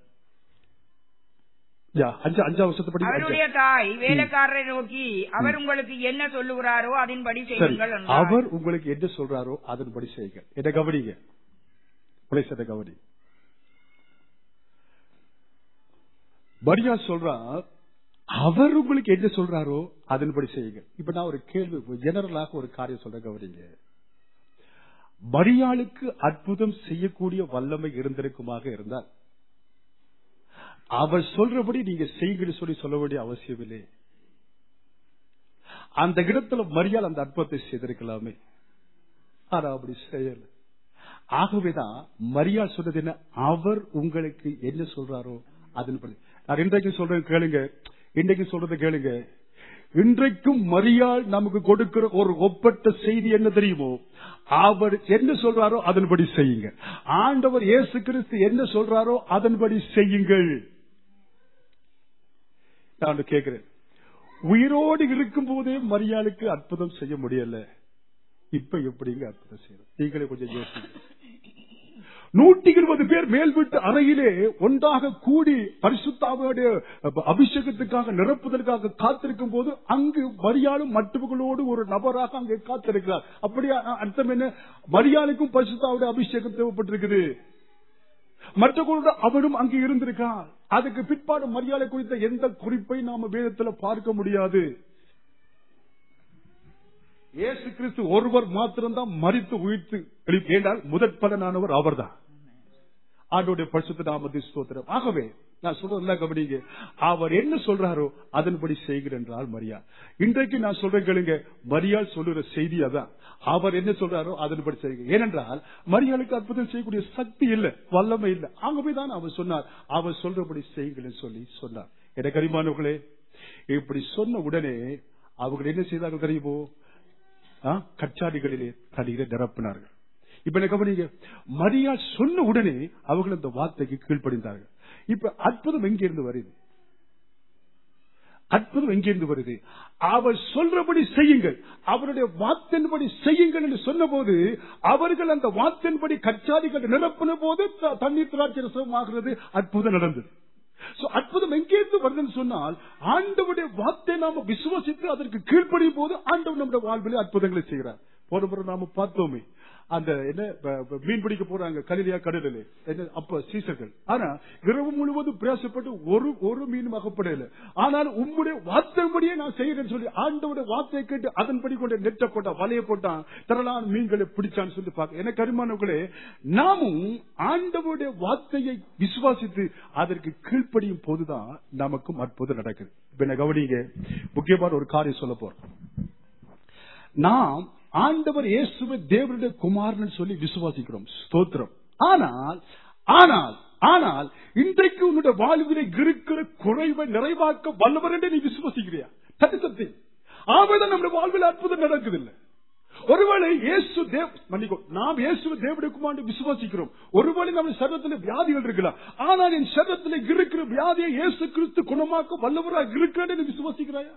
யா, அஞ்சா அஞ்சாவது வசனத்தை படிங்க அவருடைய தாய் வேலைக்காரரை நோக்கி அவர் உங்களுக்கு என்ன சொல்லுகிறாரோ அதன்படி சரி செய்யுங்கள் என்றார் அவர் உங்களுக்கு என்ன சொல்றாரோ அதன்படி செய்யுங்க என்ன கவனிங்க Please, என்னை கவனி மரியா சொல்றா அவர் உங்களுக்கு என்ன சொல்றாரோ அதன்படி செய்யுங்க இப்ப நான் ஒரு கேள்வி ஜெனரலாக ஒரு காரியம் சொல்ற கவனிங்க மரியாளுக்கு அற்புதம் செய்யக்கூடிய வல்லமை இருந்திருக்குமாக இருந்தால் அவர் சொல்றபடி நீங்க செய்யுங்கன்னு சொல்லி சொல்ல வேண்டிய அவசியம் இல்லை அந்த இடத்துல மரியாள் அந்த அற்புதத்தை செய்திருக்கலாமே ஆனா அப்படி செய்யல ஆகவேதான் மரியாள் சொன்னது என்ன அவர் உங்களுக்கு என்ன சொல்றாரோ அதன்படி நான் இன்றைக்கு சொல்றேன் கேளுங்க இன்றைக்கு சொல்றதை கேளுங்க இன்றைக்கும் மரியாள் நமக்கு கொடுக்கிற ஒரு ஒப்பற்ற செய்தி என்ன தெரியுமோ அவர் என்ன சொல்றாரோ அதன்படி செய்யுங்க ஆண்டவர் இயேசு கிறிஸ்து என்ன சொல்றாரோ அதன்படி செய்யுங்கள் நான் கேட்கிறேன் உயிரோடு இருக்கும் போதே மரியாளுக்கு அற்புதம் செய்ய முடியல இப்ப எப்படிங்க அற்புதம் செய்யணும் நீங்களே கொஞ்சம் யோசிங்க நூற்றி இருபது பேர் மேல் வீட்டு அறையிலே ஒன்றாக கூடி பரிசுத்தாவுடைய அபிஷேகத்துக்காக நிரப்புதற்காக காத்திருக்கும் போது அங்கு மரியாளும் மட்டுகளோடு ஒரு நபராக அங்கே காத்திருக்கிறார் அப்படியா அர்த்தம் என்ன மரியாளுக்கும் பரிசுத்தாவுடைய அபிஷேகம் தேவைப்பட்டிருக்குது மற்றவர்களோட அவனும் அங்கே இருந்திருக்கான் அதுக்கு பிற்பாடு மரியாதை குறித்த எந்த குறிப்பை நாம வேதத்துல பார்க்க முடியாது இயேசு கிறிஸ்து ஒருவர் மாத்திரம்தான் மறித்து உயிர்த்து எழுப்பி- ஏனால் முதற் பலனானவர் அவர்தான் ஆண்டோடைய பரிசுத்த நாமத்தை ஸ்தோத்திரம் ஆகவே நான் சொல்றதுல கவனிங்க அவர் என்ன சொல்றாரோ அதன்படி செய்கிறேன் என்றால் மரியா இன்றைக்கு நான் சொல்றேன் கேளுங்க மரியாள் சொல்லுற செய்தி அதான் அவர் என்ன சொல்றாரோ அதன்படி செய்யுங்க ஏனென்றால் மரியாளுக்கு அற்புதம் செய்யக்கூடிய சக்தி இல்ல வல்லமை இல்ல ஆகவே தான் அவர் சொன்னார் அவர் சொல்றபடி செய்யுங்கள் சொல்லி சொன்னார் என கரிமானவர்களே இப்படி சொன்ன உடனே அவர்கள் என்ன செய்தார்கள் தெரியுமோ ஆ, கச்சாடிகளிலே தண்ணீரை நிரப்பினார்கள் இப்ப என்ன கவனிங்க மரியா சொன்ன உடனே அவர்கள் அந்த வார்த்தைக்கு கீழ்ப்படிந்தார்கள் இப்ப அற்புதம் எங்கிருந்து வருது அற்புதம் எங்கிருந்து வருது அவர் சொல்றபடி செய்யுங்கள் அவருடைய வார்த்தையின்படி செய்யுங்கள் என்று சொன்னபோது அவர்கள் அந்த வார்த்தையின்படி கச்சாடிகள் நிரப்பின போது த- தண்ணீர் திராட்சை ரசமாகிறது அற்புதம் நடந்தது So, அற்புதம் எங்கேருந்து வருதுன்னு சொன்னால் ஆண்டவருடைய வார்த்தை நாம விசுவசித்து அதற்கு கீழ்ப்படியும் போது ஆண்டவர் நம்முடைய வாழ்விலே அற்புதங்களை செய்கிறார் போன முறை நாம பார்த்தோமே அந்த என்ன ப- ப- மீன் பிடிக்க போறாங்க கலிலியா கடலில் என்ன அப்ப சீசர்கள் ஆனா இரவு முழுவதும் பிரயாசப்பட்டு ஒரு ஒரு மீன் அகப்படையில ஆனால் உம்முடைய வார்த்தைப்படியே நான் செய்கிறேன்னு சொல்லி ஆண்டவருடைய வார்த்தையை கேட்டு அதன்படி கொண்டு நெட்ட போட்டான் வலைய போட்டான் திரளான மீன்களை பிடிச்சான்னு சொல்லி பார்க்க எனக்கு கரிமானவர்களே நாமும் ஆண்டவருடைய வார்த்தையை விசுவாசித்து அதற்கு கீழ்ப்படியும் போதுதான் நமக்கும் அற்புதம் நடக்குது இப்ப என்ன கவனிங்க முக்கியமான ஒரு காரியம் சொல்ல போறோம் நாம் ஆண்டவர் இயேசுவை தேவனுடைய குமாரன் சொல்லி விசுவாசிக்கிறோம் ஸ்தோத்திரம் ஆனால் ஆனால் ஆனால் இன்றைக்கு உன்னுடைய வாழ்விலே இருக்கிற குறைவை நிறைவாக்க வல்லவர் என்று நீ விசுவாசிக்கிறியா தட்டு சத்தி ஆவதான் நம்முடைய வாழ்வில் அற்புதம் நடக்குதில்லை ஒருவேளை இயேசு தேவ் மன்னிக்கும் நாம் இயேசுவை தேவனுடைய குமாரன் விசுவாசிக்கிறோம் ஒருவேளை நம்ம சரீரத்தில் வியாதிகள் இருக்கலாம் ஆனால் என் சரீரத்தில் இருக்கிற வியாதியை இயேசு கிறிஸ்து குணமாக்க வல்லவராக இருக்கிறேன் நீ விசுவாசிக்கிறாயா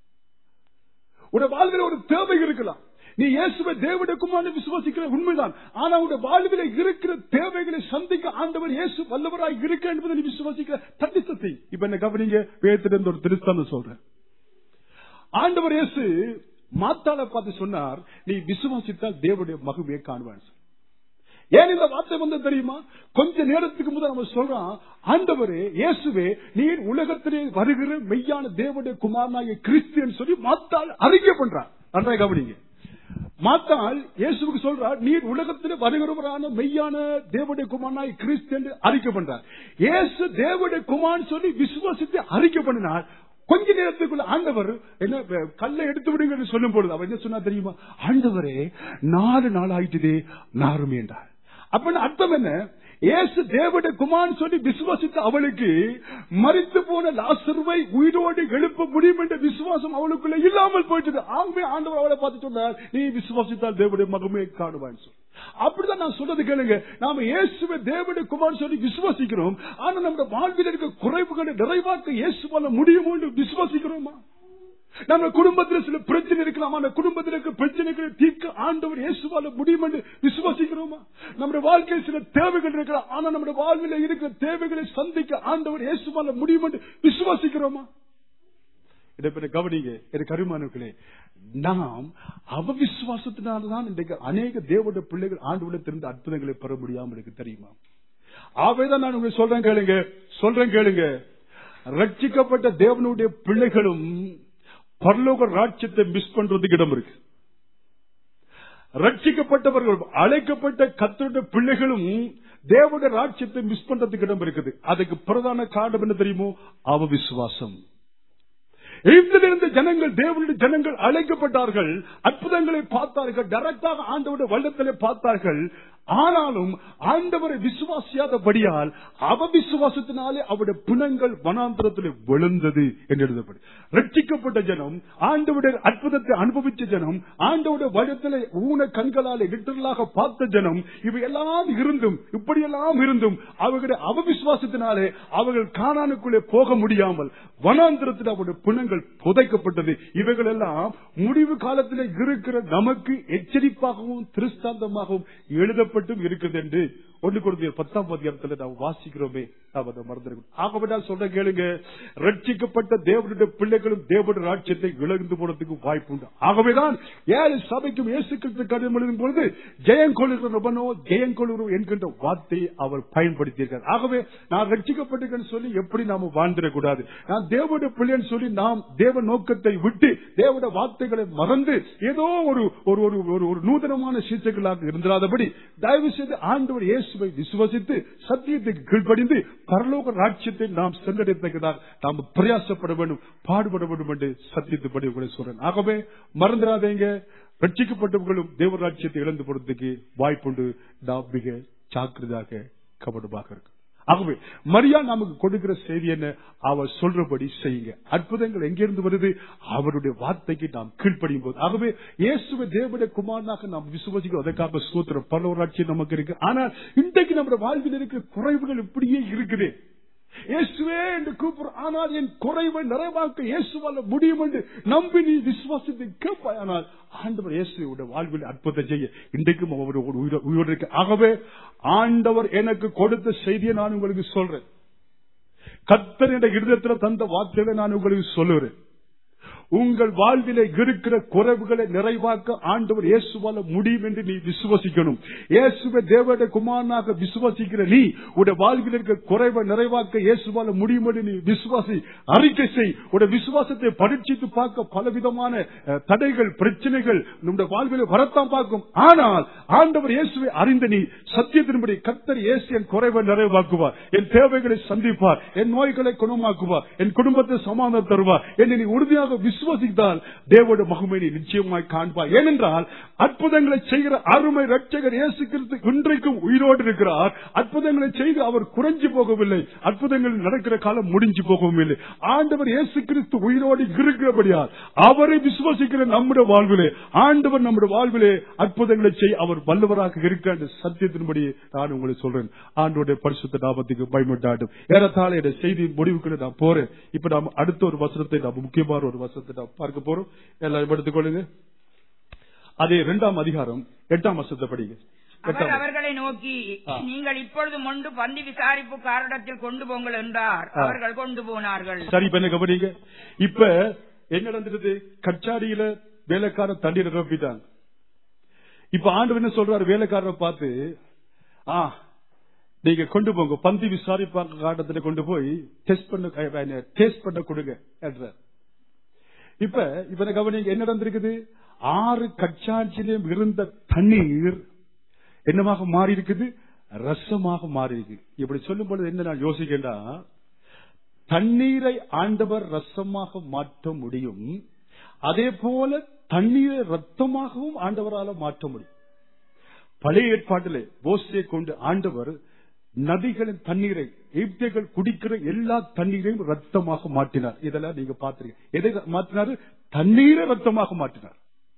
உடைய வாழ்வில் ஒரு தேவை இருக்கலாம் நீ இயேசுவை தேவனுடைய குமாரனை விசுவாசிக்கிற உண்மைதான் ஆனா உடைய வாழ்வில் இருக்கிற தேவைகளை சந்திக்க ஆண்டவர் இயேசு வல்லவராய் இருக்க என்பதை நீ விசுவாசிக்கிற தண்டித்தத்தை இப்ப என்ன கவனிங்க வேத்திலிருந்து ஒரு திருஸ்தான சொல்றேன் ஆண்டவர் இயேசு மாத்தாளை பார்த்து சொன்னார் நீ விசுவாசித்தால் தேவனுடைய மகுமையை காணுவான் ஏன் இந்த வார்த்தை வந்து தெரியுமா கொஞ்ச நேரத்துக்கு முதல் நம்ம சொல்றான் ஆண்டவரே இயேசுவே நீர் உலகத்திலே வருகிற மெய்யான தேவனுடைய குமாரனாகிய கிறிஸ்தியன் சொல்லி மாத்தாள் அறிக்கை பண்றான் நன்றாக கவனிங்க மாத்தாள் இயேசுவுக்கு சொல்றார் நீர் உலகத்தில் வருகிறவரான மெய்யான தேவனுடைய குமாரனாய் கிறிஸ்து என்று அறிக்கை பண்றார் இயேசு தேவனுடைய குமார் சொல்லி விசுவாசித்து அறிக்கை பண்ணினார் கொஞ்ச நேரத்துக்குள்ள ஆண்டவர் என்ன கல்லை எடுத்து விடுங்க சொல்லும் பொழுது அவர் என்ன சொன்னா தெரியுமா ஆண்டவரே நாலு நாள் ஆயிட்டுதே நாரும் என்றார் அப்படின்னு அர்த்தம் என்ன இயேசு தேவனுடைய குமான் சொல்லி விசுவாசித்த அவளுக்கு மறித்து போன லாசருவை உயிரோடு எழுப்ப முடியும் என்ற விசுவாசம் அவளுக்குள்ள இல்லாமல் போயிட்டது ஆகவே ஆண்டவர் அவளை பார்த்து சொன்னார் நீ விசுவாசித்தால் தேவனுடைய மகமே காணுவான்னு சொல்லி அப்படிதான் நான் சொல்றது கேளுங்க நாம இயேசுவை தேவனுடைய குமார் சொல்லி விசுவாசிக்கிறோம் ஆனா நம்ம வாழ்வில் இருக்க குறைவுகளை நிறைவாக்க இயேசுவால முடியுமோ என்று விசுவாசிக்கிறோமா நம்ம குடும்பத்தில் சில பிரச்சனை இருக்கலாம் அந்த குடும்பத்தில் இருக்க பிரச்சனைகளை தீர்க்க ஆண்டவர் இயேசுவால முடியும் என்று விசுவாசிக்கிறோமா நம்முடைய வாழ்க்கையில் சில தேவைகள் இருக்கலாம் ஆனா நம்முடைய வாழ்வில் இருக்கிற தேவைகளை சந்திக்க ஆண்டவர் இயேசுவால முடியும் என்று விசுவாசிக்கிறோமா இதை கவனிங்க எனக்கு அருமானங்களே நாம் அவவிசுவாசத்தினால்தான் இன்றைக்கு அநேக தேவனுடைய பிள்ளைகள் ஆண்டு திறந்த அற்புதங்களை பெற முடியாமல் எனக்கு தெரியுமா ஆவேதான் நான் உங்களுக்கு சொல்றேன் கேளுங்க சொல்றேன் கேளுங்க ரட்சிக்கப்பட்ட தேவனுடைய பிள்ளைகளும் பரலோக ராட்சியத்தை மிஸ் பண்றதுக்கு இடம் இருக்கு ரட்சிக்கப்பட்டவர்கள் அழைக்கப்பட்ட கத்தருடைய பிள்ளைகளும் தேவனுடைய ராட்சியத்தை மிஸ் பண்றதுக்கு இடம் இருக்குது அதுக்கு பிரதான காரணம் என்ன தெரியுமோ அவ விசுவாசம் எகிப்திலிருந்து ஜனங்கள் தேவனுடைய ஜனங்கள் அழைக்கப்பட்டார்கள் அற்புதங்களை பார்த்தார்கள் டைரக்டாக ஆண்டவருடைய வல்லத்திலே பார்த்தார்கள் ஆனாலும் ஆண்டவரை விசுவாசியாதபடியால் அவ விசுவாசத்தினாலே அவருடைய பிணங்கள் வனாந்திரத்தில் விழுந்தது என்று எழுதப்படு ரட்சிக்கப்பட்ட ஜனம் ஆண்டவுடைய அற்புதத்தை அனுபவிச்ச ஜனம் ஆண்டவுடைய வயத்திலே ஊன கண்களால் லிட்டரலாக பார்த்த ஜனம் இவையெல்லாம் இருந்தும் இப்படியெல்லாம் இருந்தும் அவர்களுடைய அவவிசுவாசத்தினாலே அவர்கள் காணானுக்குள்ளே போக முடியாமல் வனாந்திரத்தில் அவருடைய பிணங்கள் புதைக்கப்பட்டது இவைகள் எல்லாம் முடிவு காலத்தில் இருக்கிற நமக்கு எச்சரிப்பாகவும் திருஷ்டாந்தமாகவும் எழுதப்பட்டும் இருக்கிறது என்று ஒன்று கொடுத்த பத்தாம் அதிகாரத்தில் நாம் வாசிக்கிறோமே நாம் அதை மறந்துருக்கோம் ஆகவே நான் சொல்ற கேளுங்க ரட்சிக்கப்பட்ட தேவனுடைய பிள்ளைகளும் தேவனுடைய ராட்சியத்தை இழந்து போனதுக்கு வாய்ப்பு உண்டு ஆகவேதான் ஏழு சபைக்கும் இயேசு கிறிஸ்து கடிதம் எழுதும் பொழுது ஜெயங்கொள்கிறவனோ ஜெயங்கொள்கிறோம் என்கின்ற வார்த்தையை அவர் பயன்படுத்தியிருக்கார் ஆகவே நான் ரட்சிக்கப்பட்டிருக்கேன்னு சொல்லி எப்படி நாம வாழ்ந்துடக்கூடாது நான் தேவனுடைய பிள்ளைன்னு சொல்லி நாம் தேவ நோக்கத்தை விட்டு தேவனுடைய வார்த்தைகளை மறந்து ஏதோ ஒரு ஒரு ஒரு ஒரு ஒரு நூதனமான சீச்சைகளாக இருந்திராதபடி தயவு செய்து ஆண்டவர் இயேசுவை விசுவசித்து சத்தியத்துக்கு கீழ்ப்படிந்து பரலோக ராட்சியத்தை நாம் சென்றடைத்ததாக நாம் பிரயாசப்பட வேண்டும் பாடுபட வேண்டும் என்று சத்தியத்துப்படி உங்களை சொல்றேன் ஆகவே மறந்துடாதீங்க ரட்சிக்கப்பட்டவர்களும் தேவராட்சியத்தை இழந்து போறதுக்கு வாய்ப்புண்டு நாம் மிக ஜாக்கிரதாக கவனமாக இருக்கும் ஆகவே மரியா நமக்கு கொடுக்கிற செய்தி என்ன அவர் சொல்றபடி செய்யுங்க அற்புதங்கள் எங்கிருந்து வருது அவருடைய வார்த்தைக்கு நாம் கீழ்ப்படியும் போது ஆகவே இயேசுவ தேவனுடைய குமாரனாக நாம் விசுவசிக்கிறோம் அதற்காக சூத்திரம் பல்லவராட்சி நமக்கு இருக்கு ஆனால் இன்றைக்கு நம்முடைய வாழ்வில் இருக்கிற குறைவுகள் இப்படியே இருக்குது இயேசுவே என்று கூப்பிடுற ஆனால் என் குறைவை நிறைவாக்க இயேசுவால முடியும் என்று நம்பி நீ விசுவாசத்தை கேட்பாய் ஆனால் ஆண்டவர் இயேசுடைய வாழ்வில் அற்புதம் செய்ய இன்றைக்கும் அவர் உயிரோடு இருக்கு ஆகவே ஆண்டவர் எனக்கு கொடுத்த செய்தியை நான் உங்களுக்கு சொல்றேன் கத்தர் என்ற இருதயத்தில் தந்த வார்த்தைகளை நான் உங்களுக்கு சொல்லுகிறேன் உங்கள் வாழ்விலே இருக்கிற குறைவுகளை நிறைவாக்க ஆண்டவர் இயேசுவால முடியும் என்று நீ விசுவசிக்கணும் இயேசுவை தேவடைய குமாரனாக விசுவாசிக்கிற நீ உடைய வாழ்வில் இருக்கிற குறைவை நிறைவாக்க இயேசுவால முடியும் என்று நீ விசுவாசி அறிக்கை செய் உடைய விசுவாசத்தை பரீட்சித்து பார்க்க பலவிதமான அஹ், தடைகள் பிரச்சனைகள் நம்முடைய வாழ்வில் வரத்தான் பார்க்கும் ஆனால் ஆண்டவர் இயேசுவை அறிந்த நீ சத்தியத்தின்படி கத்தர் இயேசு என் குறைவை நிறைவாக்குவார் என் தேவைகளை சந்திப்பார் என் நோய்களை குணமாக்குவார் என் குடும்பத்தை சமாதானம் தருவார் என்னை நீ உறுதியாக விசுவாசித்தால் தேவோட மகிமையை நிச்சயமாய் காண்பார் ஏனென்றால் அற்புதங்களை செய்கிற அருமை ரட்சகர் இயேசு கிறிஸ்து இன்றைக்கும் உயிரோடு இருக்கிறார் அற்புதங்களை செய்து அவர் குறைஞ்சு போகவில்லை அற்புதங்கள் நடக்கிற காலம் முடிஞ்சு போகவும் இல்லை ஆண்டவர் இயேசு கிறிஸ்து உயிரோடு இருக்கிறபடியால் அவரை விசுவாசிக்கிற நம்முடைய வாழ்விலே ஆண்டவர் நம்முடைய வாழ்விலே அற்புதங்களை செய்ய அவர் வல்லவராக இருக்க என்ற சத்தியத்தின்படி நான் உங்களுக்கு சொல்றேன் ஆண்டோடைய பரிசுத்த நாமத்துக்கு பயமுண்டாடும் ஏறத்தாழ இந்த செய்தி முடிவுக்கு நான் போறேன் இப்ப நாம் அடுத்த ஒரு வசனத்தை நாம் முக்கியமான ஒரு வசனத்தை நாம் பார்க்க போறோம் எல்லாரும் எடுத்துக்கொள்ளுங்க அதே இரண்டாம் அதிகாரம் எட்டாம் வசனத்தை படிங்க அவர் எட்டாம் அவர்களை நோக்கி ஆ. நீங்கள் இப்பொழுது மொண்டு பந்தி விசாரிப்பு காரிடத்தில் கொண்டு போங்கள் என்றார் ஆ. அவர்கள் கொண்டு போனார்கள் சரி இப்ப என்ன கவனிங்க இப்ப என்ன நடந்துருது கச்சாடியில வேலைக்கார தண்ணீர் நிரப்பிட்டாங்க இப்ப ஆண்டவர் என்ன சொல்றாரு வேலைக்காரரை பார்த்து ஆ நீங்க கொண்டு போங்க பந்தி விசாரிப்பாங்க காட்டத்துல கொண்டு போய் டெஸ்ட் பண்ண டேஸ்ட் பண்ண கொடுங்க என்றார் இப்ப இப்ப என்ன கவனிங்க என்ன நடந்திருக்குது ஆறு கச்சாட்சியிலும் இருந்த தண்ணீர் என்னமாக மாறி இருக்குது ரசமாக மாறி இருக்கு இப்படி சொல்லும் பொழுது என்ன நான் யோசிக்கேன்டா தண்ணீரை ஆண்டவர் ரசமாக மாற்ற முடியும் அதே போல தண்ணீரை ரத்தமாகவும் ஆண்டவரால மாற்ற முடியும் பழைய ஏற்பாட்டிலே போஸ்டே கொண்டு ஆண்டவர் நதிகளின் தண்ணீரை எப்தைகள் குடிக்கிற எல்லா தண்ணீரையும் ரத்தமாக மாற்றினார் இதெல்லாம் நீங்க பாத்துருங்க எதை மாற்றினாரு தண்ணீரை ரத்தமாக மாற்றினார்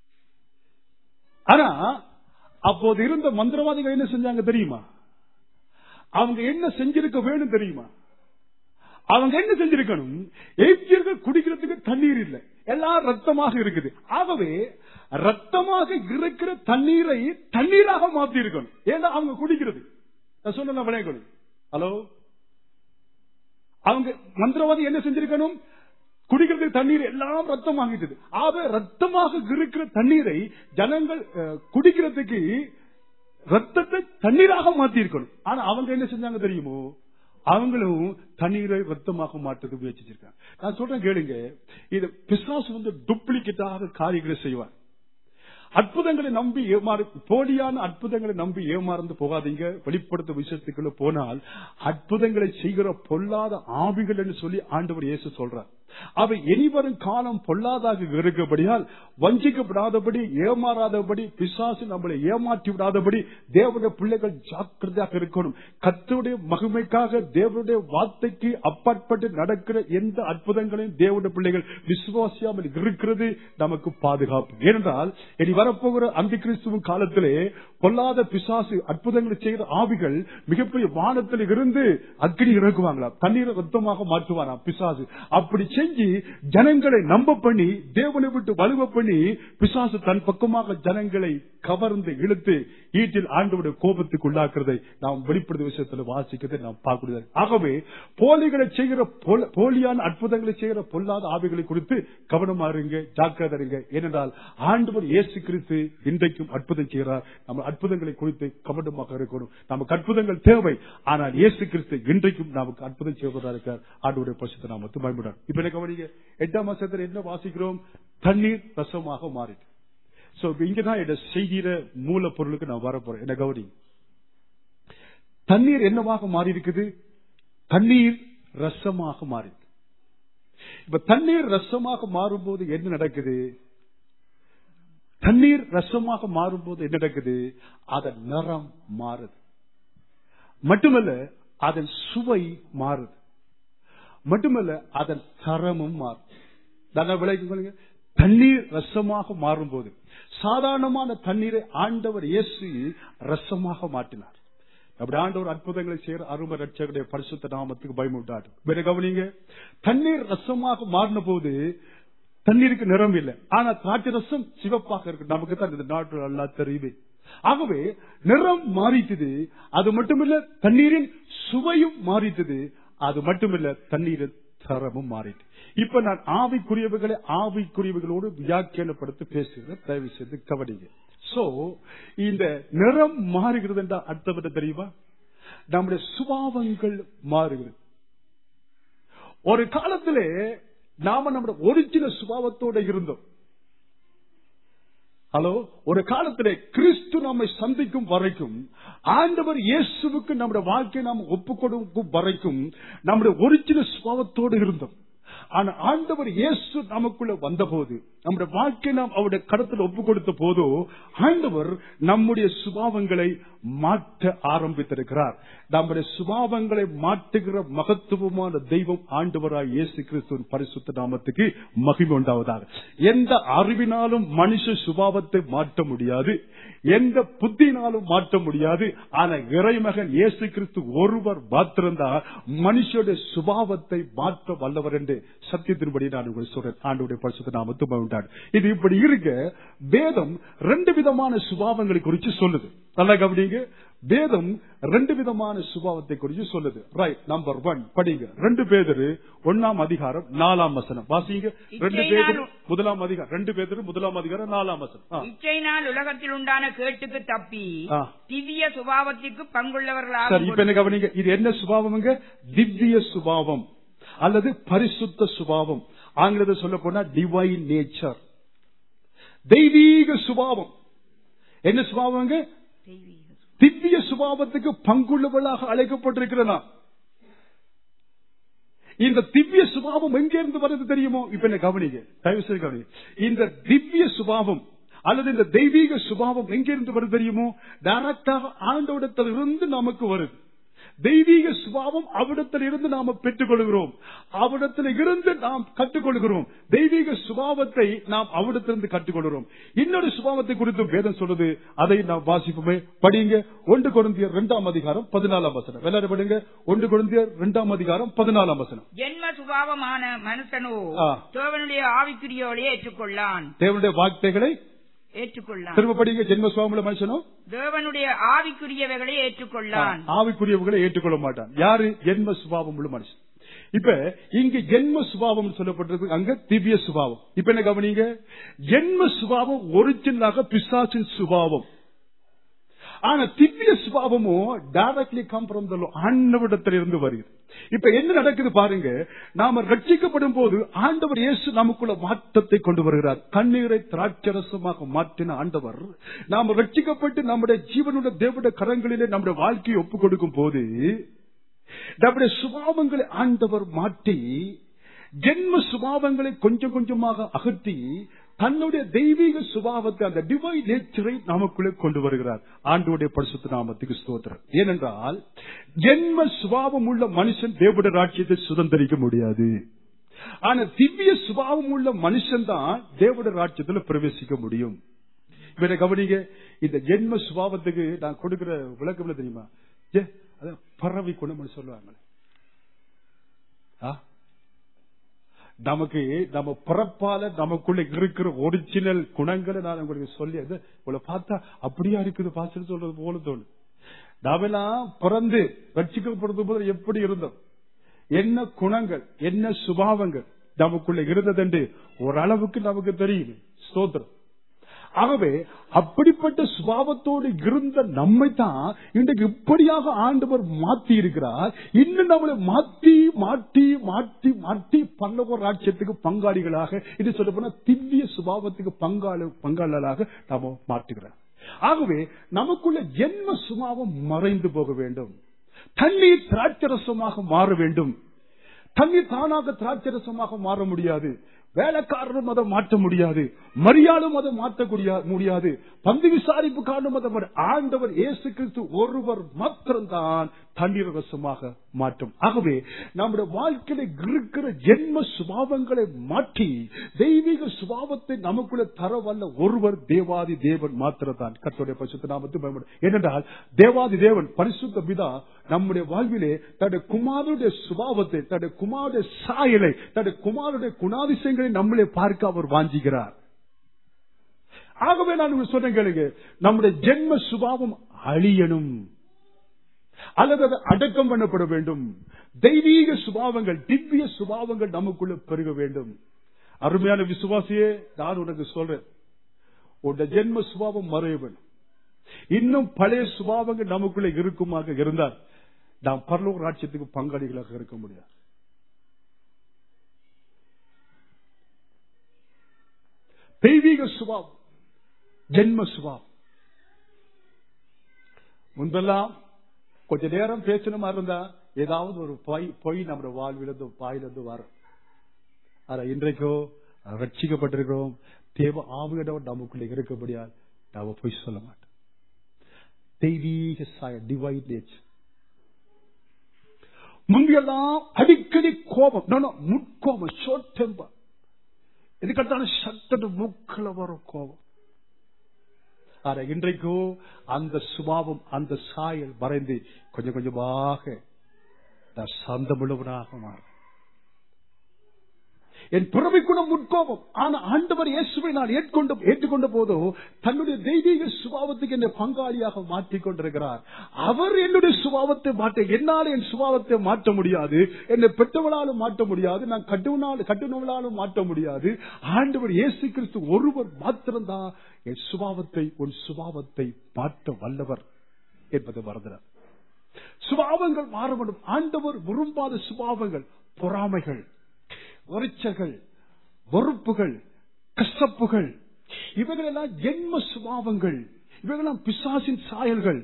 ஆனா அப்போது இருந்த மந்திரவாதிகள் என்ன செஞ்சாங்க தெரியுமா அவங்க என்ன செஞ்சிருக்க வேணும் தெரியுமா அவங்க என்ன செஞ்சிருக்கணும் எய்தியர்கள் குடிக்கிறதுக்கு தண்ணீர் இல்லை எல்லாம் ரத்தமாக இருக்குது ஆகவே ரத்தமாக இருக்கிற தண்ணீரை தண்ணீராக மாத்தி இருக்கணும் ஏன்னா அவங்க குடிக்கிறது நான் சொன்ன விளையக்கணும் ஹலோ அவங்க மந்திரவாதி என்ன செஞ்சிருக்கணும் குடிக்கிறதுக்கு தண்ணீர் எல்லாம் ரத்தமாகிட்டது ஆக ரத்தமாக இருக்கிற தண்ணீரை ஜனங்கள் அஹ், குடிக்கிறதுக்கு ரத்தத்தை தண்ணீராக மாத்தி இருக்கணும் ஆனா அவங்க என்ன செஞ்சாங்க தெரியுமோ அவங்களும் தண்ணீரை ரத்தமாக மாற்றுறது முயற்சிச்சிருக்காங்க நான் சொல்றேன் கேளுங்க இது பிசாசு வந்து டூப்ளிகேட்டாக காரியங்களை செய்வார் அற்புதங்களை நம்பி ஏமாறு போலியான அற்புதங்களை நம்பி ஏமாறந்து போகாதீங்க வெளிப்படுத்த விஷயத்துக்குள்ள போனால் அற்புதங்களை செய்கிற பொல்லாத ஆவிகள் என்று சொல்லி ஆண்டவர் இயேசு சொல்றார் அவை இனிவரும் காலம் பொல்லாதாக இருக்கப்படியால் வஞ்சிக்கப்படாதபடி ஏமாறாதபடி பிசாசு நம்மளை ஏமாற்றி விடாதபடி தேவனுடைய பிள்ளைகள் ஜாக்கிரதையாக இருக்கணும் கத்தருடைய மகிமைக்காக தேவனுடைய வார்த்தைக்கு அப்பாற்பட்டு நடக்கிற எந்த அற்புதங்களையும் தேவனுடைய பிள்ளைகள் விசுவாசியாமல் இருக்கிறது நமக்கு பாதுகாப்பு ஏனென்றால் இனி வரப்போகிற அந்த கிறிஸ்துவின் காலத்திலே பொல்லாத பிசாசு அற்புதங்களை செய்கிற ஆவிகள் மிகப்பெரிய வானத்தில் இருந்து அக்னி இறக்குவாங்களாம் தண்ணீரை ரத்தமாக மாற்றுவாராம் பிசாசு அப்படி செஞ்சு ஜனங்களை நம்ப பண்ணி தேவனை விட்டு வலுவ பண்ணி பிசாசு தன் பக்கமாக ஜனங்களை கவர்ந்து இழுத்து ஈட்டில் ஆண்டவுடைய கோபத்துக்கு உள்ளாக்குறதை நாம் வெளிப்படுத்த விஷயத்துல வாசிக்கிறதை நாம் பார்க்கிறது ஆகவே போலிகளை செய்கிற போல- போலியான அற்புதங்களை செய்கிற பொல்லாத ஆவிகளை குறித்து கவனமா இருங்க ஜாக்கிரதை இருங்க ஏனென்றால் ஆண்டவர் இயேசு கிறிஸ்து இன்றைக்கும் அற்புதம் செய்கிறார் நம்ம அற்புதங்களை குறித்து கவனமாக இருக்கணும் நமக்கு அற்புதங்கள் தேவை ஆனால் இயேசு கிறிஸ்து இன்றைக்கும் நமக்கு அற்புதம் செய்வதா இருக்கார் ஆண்டவருடைய பரிசுத்த நாமத்து பயன்படார் இப்ப என்ன கவனிங்க எட்டாம் மாசத்துல என்ன வாசிக்கிறோம் தண்ணீர் ரசமாக மாறிட்டு சோ இங்கதான் இந்த செய்தியில மூலப்பொருளுக்கு நான் வர போறேன் என்ன கவனி தண்ணீர் என்னவாக மாறி இருக்குது தண்ணீர் ரசமாக மாறி இருக்கு. இப்ப தண்ணீர் ரசமாக மாறும்போது என்ன நடக்குது தண்ணீர் ரசமாக மாறும்போது என்ன நடக்குது அதன் நிறம் மாறுது மட்டுமல்ல அதன் சுவை மாறுது மட்டுமல்ல அதன் தரமும் மாறும் நல்லா விளைவிக்க சொல்லுங்க தண்ணீர் ரசமாக மாறும்போது சாதாரணமான தண்ணீரை ஆண்டவர் இயேசு ரசமாக மாற்றினார் அப்படி ஆண்டவர் அற்புதங்களை செய்யற அருமை ரட்சகருடைய பரிசுத்த நாமத்துக்கு பயமுட்டாரு வேற கவனிங்க தண்ணீர் ரசமாக மாறின போது தண்ணீருக்கு நிறம் இல்லை ஆனா திராட்சை ரசம் சிவப்பாக இருக்கு நமக்கு தான் இந்த நாட்டு நல்லா தெரியுது ஆகவே நிறம் மாறிட்டது அது மட்டுமில்ல தண்ணீரின் சுவையும் மாறிட்டது அது மட்டுமில்ல தண்ணீரின் தரமும் மாறிட்டு இப்ப நான் ஆவிக்குரியவைகளை ஆவிக்குரியவைகளோடு வியாக்கியானப்படுத்தி பேசுகிறேன் தயவு செய்து கவனிங்க சோ இந்த நிறம் மாறுகிறது என்றால் அர்த்தம் என்ன தெரியுமா நம்முடைய சுபாவங்கள் மாறுகிறது ஒரு காலத்திலே நாம நம்முடைய ஒரிஜினல் சுபாவத்தோட இருந்தோம் ஹலோ ஒரு காலத்திலே கிறிஸ்து நம்மை சந்திக்கும் வரைக்கும் ஆண்டவர் இயேசுவுக்கு நம்முடைய வாழ்க்கையை நாம் ஒப்புக் கொடுக்கும் வரைக்கும் நம்முடைய ஒரிஜினல் சுபாவத்தோடு இருந்தோம் ஆனா ஆண்டவர் இயேசு நமக்குள்ள வந்தபோது நம்முடைய வாழ்க்கை நாம் அவருடைய கடத்தில் ஒப்பு கொடுத்த போதோ ஆண்டவர் நம்முடைய சுபாவங்களை மாற்ற ஆரம்பித்திருக்கிறார் நம்முடைய சுபாவங்களை மாற்றுகிற மகத்துவமான தெய்வம் ஆண்டவராய் இயேசு கிறிஸ்துவின் பரிசுத்த நாமத்துக்கு மகிமை உண்டாவதாக எந்த அறிவினாலும் மனுஷ சுபாவத்தை மாற்ற முடியாது எந்த புத்தினாலும் மாற்ற முடியாது ஆனா இறைமகன் இயேசு கிறிஸ்து ஒருவர் மாத்திருந்தால் மனுஷனுடைய சுபாவத்தை மாற்ற வல்லவர் என்று சத்தியத்தின்படி நான் உங்களுக்கு சொல்றேன் ஆண்டுடைய பரிசுத்த நாமத்து உண்டாடு இது இப்படி இருக்க வேதம் ரெண்டு விதமான சுபாவங்களை குறித்து சொல்லுது நல்லா கவனிங்க வேதம் ரெண்டு விதமான சுபாவத்தை குறித்து சொல்லுது ரைட் நம்பர் ஒன் படிங்க ரெண்டு பேதரு ஒன்னாம் அதிகாரம் நாலாம் வசனம் வாசிங்க ரெண்டு பேதரு முதலாம் அதிகாரம் ரெண்டு பேதரு முதலாம் அதிகாரம் நாலாம் வசனம் ஆ. இச்சையினால் உலகத்தில் உண்டான கேட்டுக்கு தப்பி ஆ. திவ்ய சுபாவத்திற்கு சரி பங்குள்ளவர்களாக இப்ப என்ன கவனிங்க இது என்ன சுபாவம்ங்க திவ்ய சுபாவம் அல்லது பரிசுத்த சுபாவம் ஆங்கிலத்தில் சொல்ல போனா டிவைன் நேச்சர் தெய்வீக சுபாவம் என்ன சுபாவங்க திவ்ய சுபாவத்துக்கு பங்குள்ளவளாக அழைக்கப்பட்டிருக்கிற நான் இந்த திவ்ய சுபாவம் எங்க இருந்து வருது தெரியுமோ இப்ப என்ன கவனிங்க தயவு செய்து கவனிங்க இந்த திவ்ய சுபாவம் அல்லது இந்த தெய்வீக சுபாவம் எங்க இருந்து வருது தெரியுமோ டைரக்டாக ஆண்டோடத்தில் இருந்து நமக்கு வருது தெய்வீக சுபாவம் அவிடத்தில் இருந்து நாம பெற்றுக் கொள்கிறோம் அவிடத்தில் இருந்து நாம் கற்றுக்கொள்கிறோம் தெய்வீக சுபாவத்தை நாம் அவிடத்திலிருந்து கற்றுக்கொள்கிறோம் இன்னொரு சுபாவத்தை குறித்து வேதம் சொல்றது அதை நாம் வாசிப்போமே படிங்க ஒன்று குழந்தையர் இரண்டாம் அதிகாரம் பதினாலாம் வசனம் எல்லாரும் படிங்க ஒன்று குழந்தையர் இரண்டாம் அதிகாரம் பதினாலாம் வசனம் ஜென்ம சுபாவமான மனுஷனோ ஆ. தேவனுடைய ஆவிக்குரியோலே ஏற்றுக்கொள்ளான் தேவனுடைய வார்த்தைகளை ஏற்றுக்கொள்ளான் திரும்ப படிங்க ஜென்ம சுபாவமுள்ள மனுஷனும் தேவனுடைய ஆவிக்குரியவைகளை ஏற்றுக்கொள்ளான் ஆவிக்குரியவர்களை ஏற்றுக்கொள்ள மாட்டான் யாரு ஜென்ம சுபாவம் உள்ள மனுஷன் இப்ப இங்க ஜென்ம சுபாவம் சொல்லப்பட்டிருக்கு அங்க திவ்ய சுபாவம் இப்ப என்ன கவனிங்க ஜென்ம சுபாவம் ஒரிஜினலாக பிசாசின் சுபாவம் ஆனா திவ்ய சுபாவமோ டைரக்ட்லி கம் ஃப்ரம் த ஆண்டவரிடத்தில் இருந்து வருகிறது இப்ப என்ன நடக்குது பாருங்க நாம ரட்சிக்கப்படும் போது ஆண்டவர் இயேசு நமக்குள்ள மாற்றத்தை கொண்டு வருகிறார் தண்ணீரை திராட்சரசமாக மாற்றின ஆண்டவர் நாம் ரட்சிக்கப்பட்டு நம்முடைய ஜீவனுடைய தேவனுடைய கரங்களிலே நம்முடைய வாழ்க்கையை ஒப்புக் கொடுக்கும் போது நம்முடைய சுபாவங்களை ஆண்டவர் மாற்றி ஜென்ம சுபாவங்களை கொஞ்சம் கொஞ்சமாக அகற்றி தன்னுடைய தெய்வீக சுபாவத்தை அந்த டிவைன் நேச்சரை நமக்குள்ளே கொண்டு வருகிறார் ஆண்டோடைய பரிசுத்த நாமத்துக்கு ஸ்தோத்திரம் ஏனென்றால் ஜென்ம சுபாவம் உள்ள மனுஷன் தேவடைய ராட்சியத்தை சுதந்திரிக்க முடியாது ஆனா திவ்ய சுபாவம் உள்ள மனுஷன் தான் தேவடைய ராட்சியத்தில் பிரவேசிக்க முடியும் இவரை கவனிங்க இந்த ஜென்ம சுபாவத்துக்கு நான் கொடுக்கிற விளக்கம் என்ன தெரியுமா ஏ, அதான் பறவை குணம்னு சொல்லுவாங்க நமக்கு நம்ம பிறப்பால நமக்குள்ள இருக்கிற ஒரிஜினல் குணங்களை நான் உங்களுக்கு சொல்லி அது உங்களை பார்த்தா அப்படியா இருக்குது பாசல் சொல்றது போல தோணும் நாமெல்லாம் பிறந்து ரட்சிக்கப்படுறது போது எப்படி இருந்தோம் என்ன குணங்கள் என்ன சுபாவங்கள் நமக்குள்ள இருந்ததென்று ஓரளவுக்கு நமக்கு தெரியும் ஸ்தோத்திரம் ஆகவே அப்படிப்பட்ட சுபாவத்தோடு இருந்த நம்மை தான் இன்றைக்கு இப்படியாக ஆண்டவர் மாத்தி இருக்கிறார் இன்னும் நம்மளை மாத்தி மாற்றி மாற்றி மாற்றி பல்லவர் ராட்சியத்துக்கு பங்காளிகளாக இது சொல்ல போனா திவ்ய சுபாவத்துக்கு பங்காள பங்காளராக நாம மாற்றுகிறார் ஆகவே நமக்குள்ள ஜென்ம சுபாவம் மறைந்து போக வேண்டும் தண்ணீர் திராட்சரசமாக மாற வேண்டும் தண்ணீர் தானாக திராட்சரசமாக மாற முடியாது வேலைக்காரரும் அதை மாற்ற முடியாது மரியாளும் அதை மாற்றக்கூடிய முடியாது பந்து விசாரிப்பு காரணம் அதை மாற்ற- ஆண்டவர் இயேசு கிறிஸ்து ஒருவர் மாத்திரம்தான் தண்ணீர் ரசமாக மாற்றும் ஆகவே நம்முடைய வாழ்க்கையில இருக்கிற ஜென்ம சுபாவங்களை மாற்றி தெய்வீக சுபாவத்தை நமக்குள்ள தர வல்ல ஒருவர் தேவாதி தேவன் மாத்திரம்தான் கர்த்தருடைய பரிசுத்த நாமத்தை பயன்படும் ஏனென்றால் தேவாதி தேவன் பரிசுத்த பிதா நம்முடைய வாழ்விலே தன்னுடைய குமாரனுடைய சுபாவத்தை தன்னுடைய குமாருடைய சாயலை தன்னுடைய குமாருடைய குணாதிசயங்களை நம்மளே பார்க்க அவர் வாஞ்சிக்கிறார் ஆகவே நான் உங்களுக்கு சொன்னேன் கேளுங்க நம்முடைய ஜென்ம சுபாவம் அழியணும் அல்லது அது அடக்கம் பண்ணப்பட வேண்டும் தெய்வீக சுபாவங்கள் திவ்ய சுபாவங்கள் நமக்குள்ள பெருக வேண்டும் அருமையான விசுவாசியே நான் உனக்கு சொல்றேன் உன்னுடைய ஜென்ம சுபாவம் மறைய வேண்டும் இன்னும் பழைய சுபாவங்கள் நமக்குள்ள இருக்குமாக இருந்தால் நாம் பரலோக ராட்சியத்துக்கு பங்காளிகளாக இருக்க முடியாது தெய்வீக சுபாவம் ஜென்ம சுபாவம் முன்பெல்லாம் கொஞ்ச நேரம் பேசணுமா இருந்தா ஏதாவது ஒரு பொய் பொய் நம்முடைய வாழ்விலிருந்து வாயிலிருந்து வரும் ஆனா இன்றைக்கோ ரட்சிக்கப்பட்டிருக்கிறோம் தேவ ஆவியிடம் நமக்குள்ள இருக்கப்படியால் நாம போய் சொல்ல மாட்டோம் தெய்வீக சாய டிவைட் நேச்சர் முந்தியெல்லாம் அடிக்கடி கோபம் no, no, முட்கோபம் ஷோர்ட் டெம்பர் இதுக்கத்தான சட்டது மூக்கில் வரும் கோபம் ஆனா இன்றைக்கோ அந்த சுபாவம் அந்த சாயல் மறைந்து கொஞ்சம் கொஞ்சமாக நான் சந்தமுள்ளவனாக மாறும் என் பிறவி குணம் முட்கோபம் ஆனா ஆண்டவர் இயேசுவை நான் ஏற்கொண்ட ஏற்றுக்கொண்ட போதோ தன்னுடைய தெய்வீக சுபாவத்துக்கு என்னை பங்காளியாக மாற்றிக் கொண்டிருக்கிறார் அவர் என்னுடைய சுபாவத்தை மாற்ற என்னால் என் சுபாவத்தை மாற்ற முடியாது என்னை பெற்றவளாலும் மாற்ற முடியாது நான் கட்டுவனாலும் கட்டுனவளாலும் மாற்ற முடியாது ஆண்டவர் இயேசு கிறிஸ்து ஒருவர் மாத்திரம்தான் என் சுபாவத்தை உன் சுபாவத்தை மாற்ற வல்லவர் என்பதை மறந்துறார் சுபாவங்கள் மாற வேண்டும் ஆண்டவர் விரும்பாத சுபாவங்கள் பொறாமைகள் உரைச்சல்கள் வெறுப்புகள் கசப்புகள் இவைகளெல்லாம் ஜென்ம சுபாவங்கள் இவைகளெல்லாம் பிசாசின் சாயல்கள்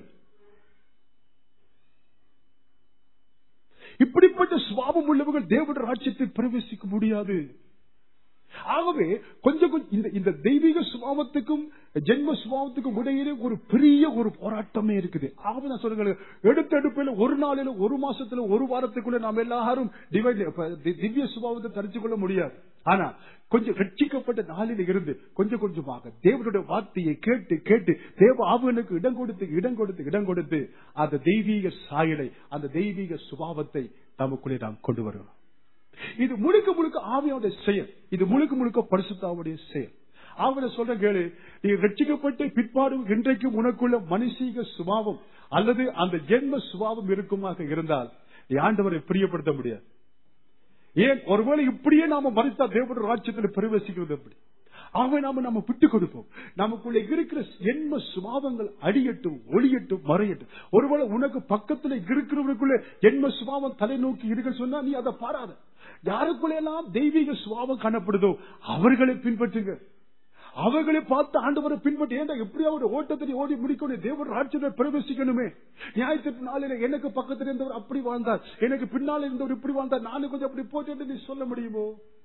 இப்படிப்பட்ட சுபாவம் உள்ளவர்கள் தேவட ராஜ்யத்தில் பிரவேசிக்க முடியாது ஆகவே கொஞ்சம் கொஞ்சம் இந்த இந்த தெய்வீக சுபாவத்துக்கும் ஜென்ம சுபாவத்துக்கும் இடையிலே ஒரு பெரிய ஒரு போராட்டமே இருக்குது ஆகவே நான் சொல்றேன் எடுத்த எடுப்பில் ஒரு நாளில ஒரு மாசத்துல ஒரு வாரத்துக்குள்ள நாம் எல்லாரும் divide- இப்ப தி- திவ்ய சுபாவத்தை தரிச்சு கொள்ள முடியாது ஆனா கொஞ்சம் ரட்சிக்கப்பட்ட நாளில் இருந்து கொஞ்சம் கொஞ்சமாக தேவனுடைய வார்த்தையை கேட்டு கேட்டு தேவ ஆவனுக்கு இடம் கொடுத்து இடம் கொடுத்து இடம் கொடுத்து அந்த தெய்வீக சாயலை அந்த தெய்வீக சுபாவத்தை நமக்குள்ளே நாம் கொண்டு வருகிறோம் இது முழுக்க முழுக்க ஆவியோட செயல் இது முழுக்க முழுக்க பரிசுத்தாவுடைய செயல் ஆவிட சொல்ற கேளு நீ ரட்சிக்கப்பட்டு பிற்பாடு இன்றைக்கும் உனக்குள்ள மனுஷீக சுபாவம் அல்லது அந்த ஜென்ம சுபாவம் இருக்குமாக இருந்தால் நீ ஆண்டவரை பிரியப்படுத்த முடியாது ஏன் ஒருவேளை இப்படியே நாம மறித்தா தேவனுடைய ராஜ்யத்தில் பிரவேசிக்கிறது எப்படி ஆகவே நாம நம்ம விட்டு கொடுப்போம் நமக்குள்ள இருக்கிற எண்ம சுபாவங்கள் அடியட்டும் ஒளியட்டும் மறையட்டும் ஒருவேளை உனக்கு பக்கத்துல இருக்கிறவருக்குள்ள எண்ம சுபாவம் தலை நோக்கி இருக்க சொன்னா நீ அதை பாராத யாருக்குள்ள எல்லாம் தெய்வீக சுபாவம் காணப்படுதோ அவர்களை பின்பற்றுங்க அவர்களை பார்த்து ஆண்டவரை பின்பற்றி ஏண்டா எப்படியாவது ஓட்டத்தை ஓடி முடிக்கணும் தேவன் ராட்சியத்தை பிரவேசிக்கணுமே நியாயத்திற்கு நாளில எனக்கு பக்கத்தில் இருந்தவர் அப்படி வாழ்ந்தார் எனக்கு பின்னால் இருந்தவர் இப்படி வாழ்ந்தார் நானும் கொஞ்சம் அப்படி போட்டு நீ சொல்ல முடியுமோ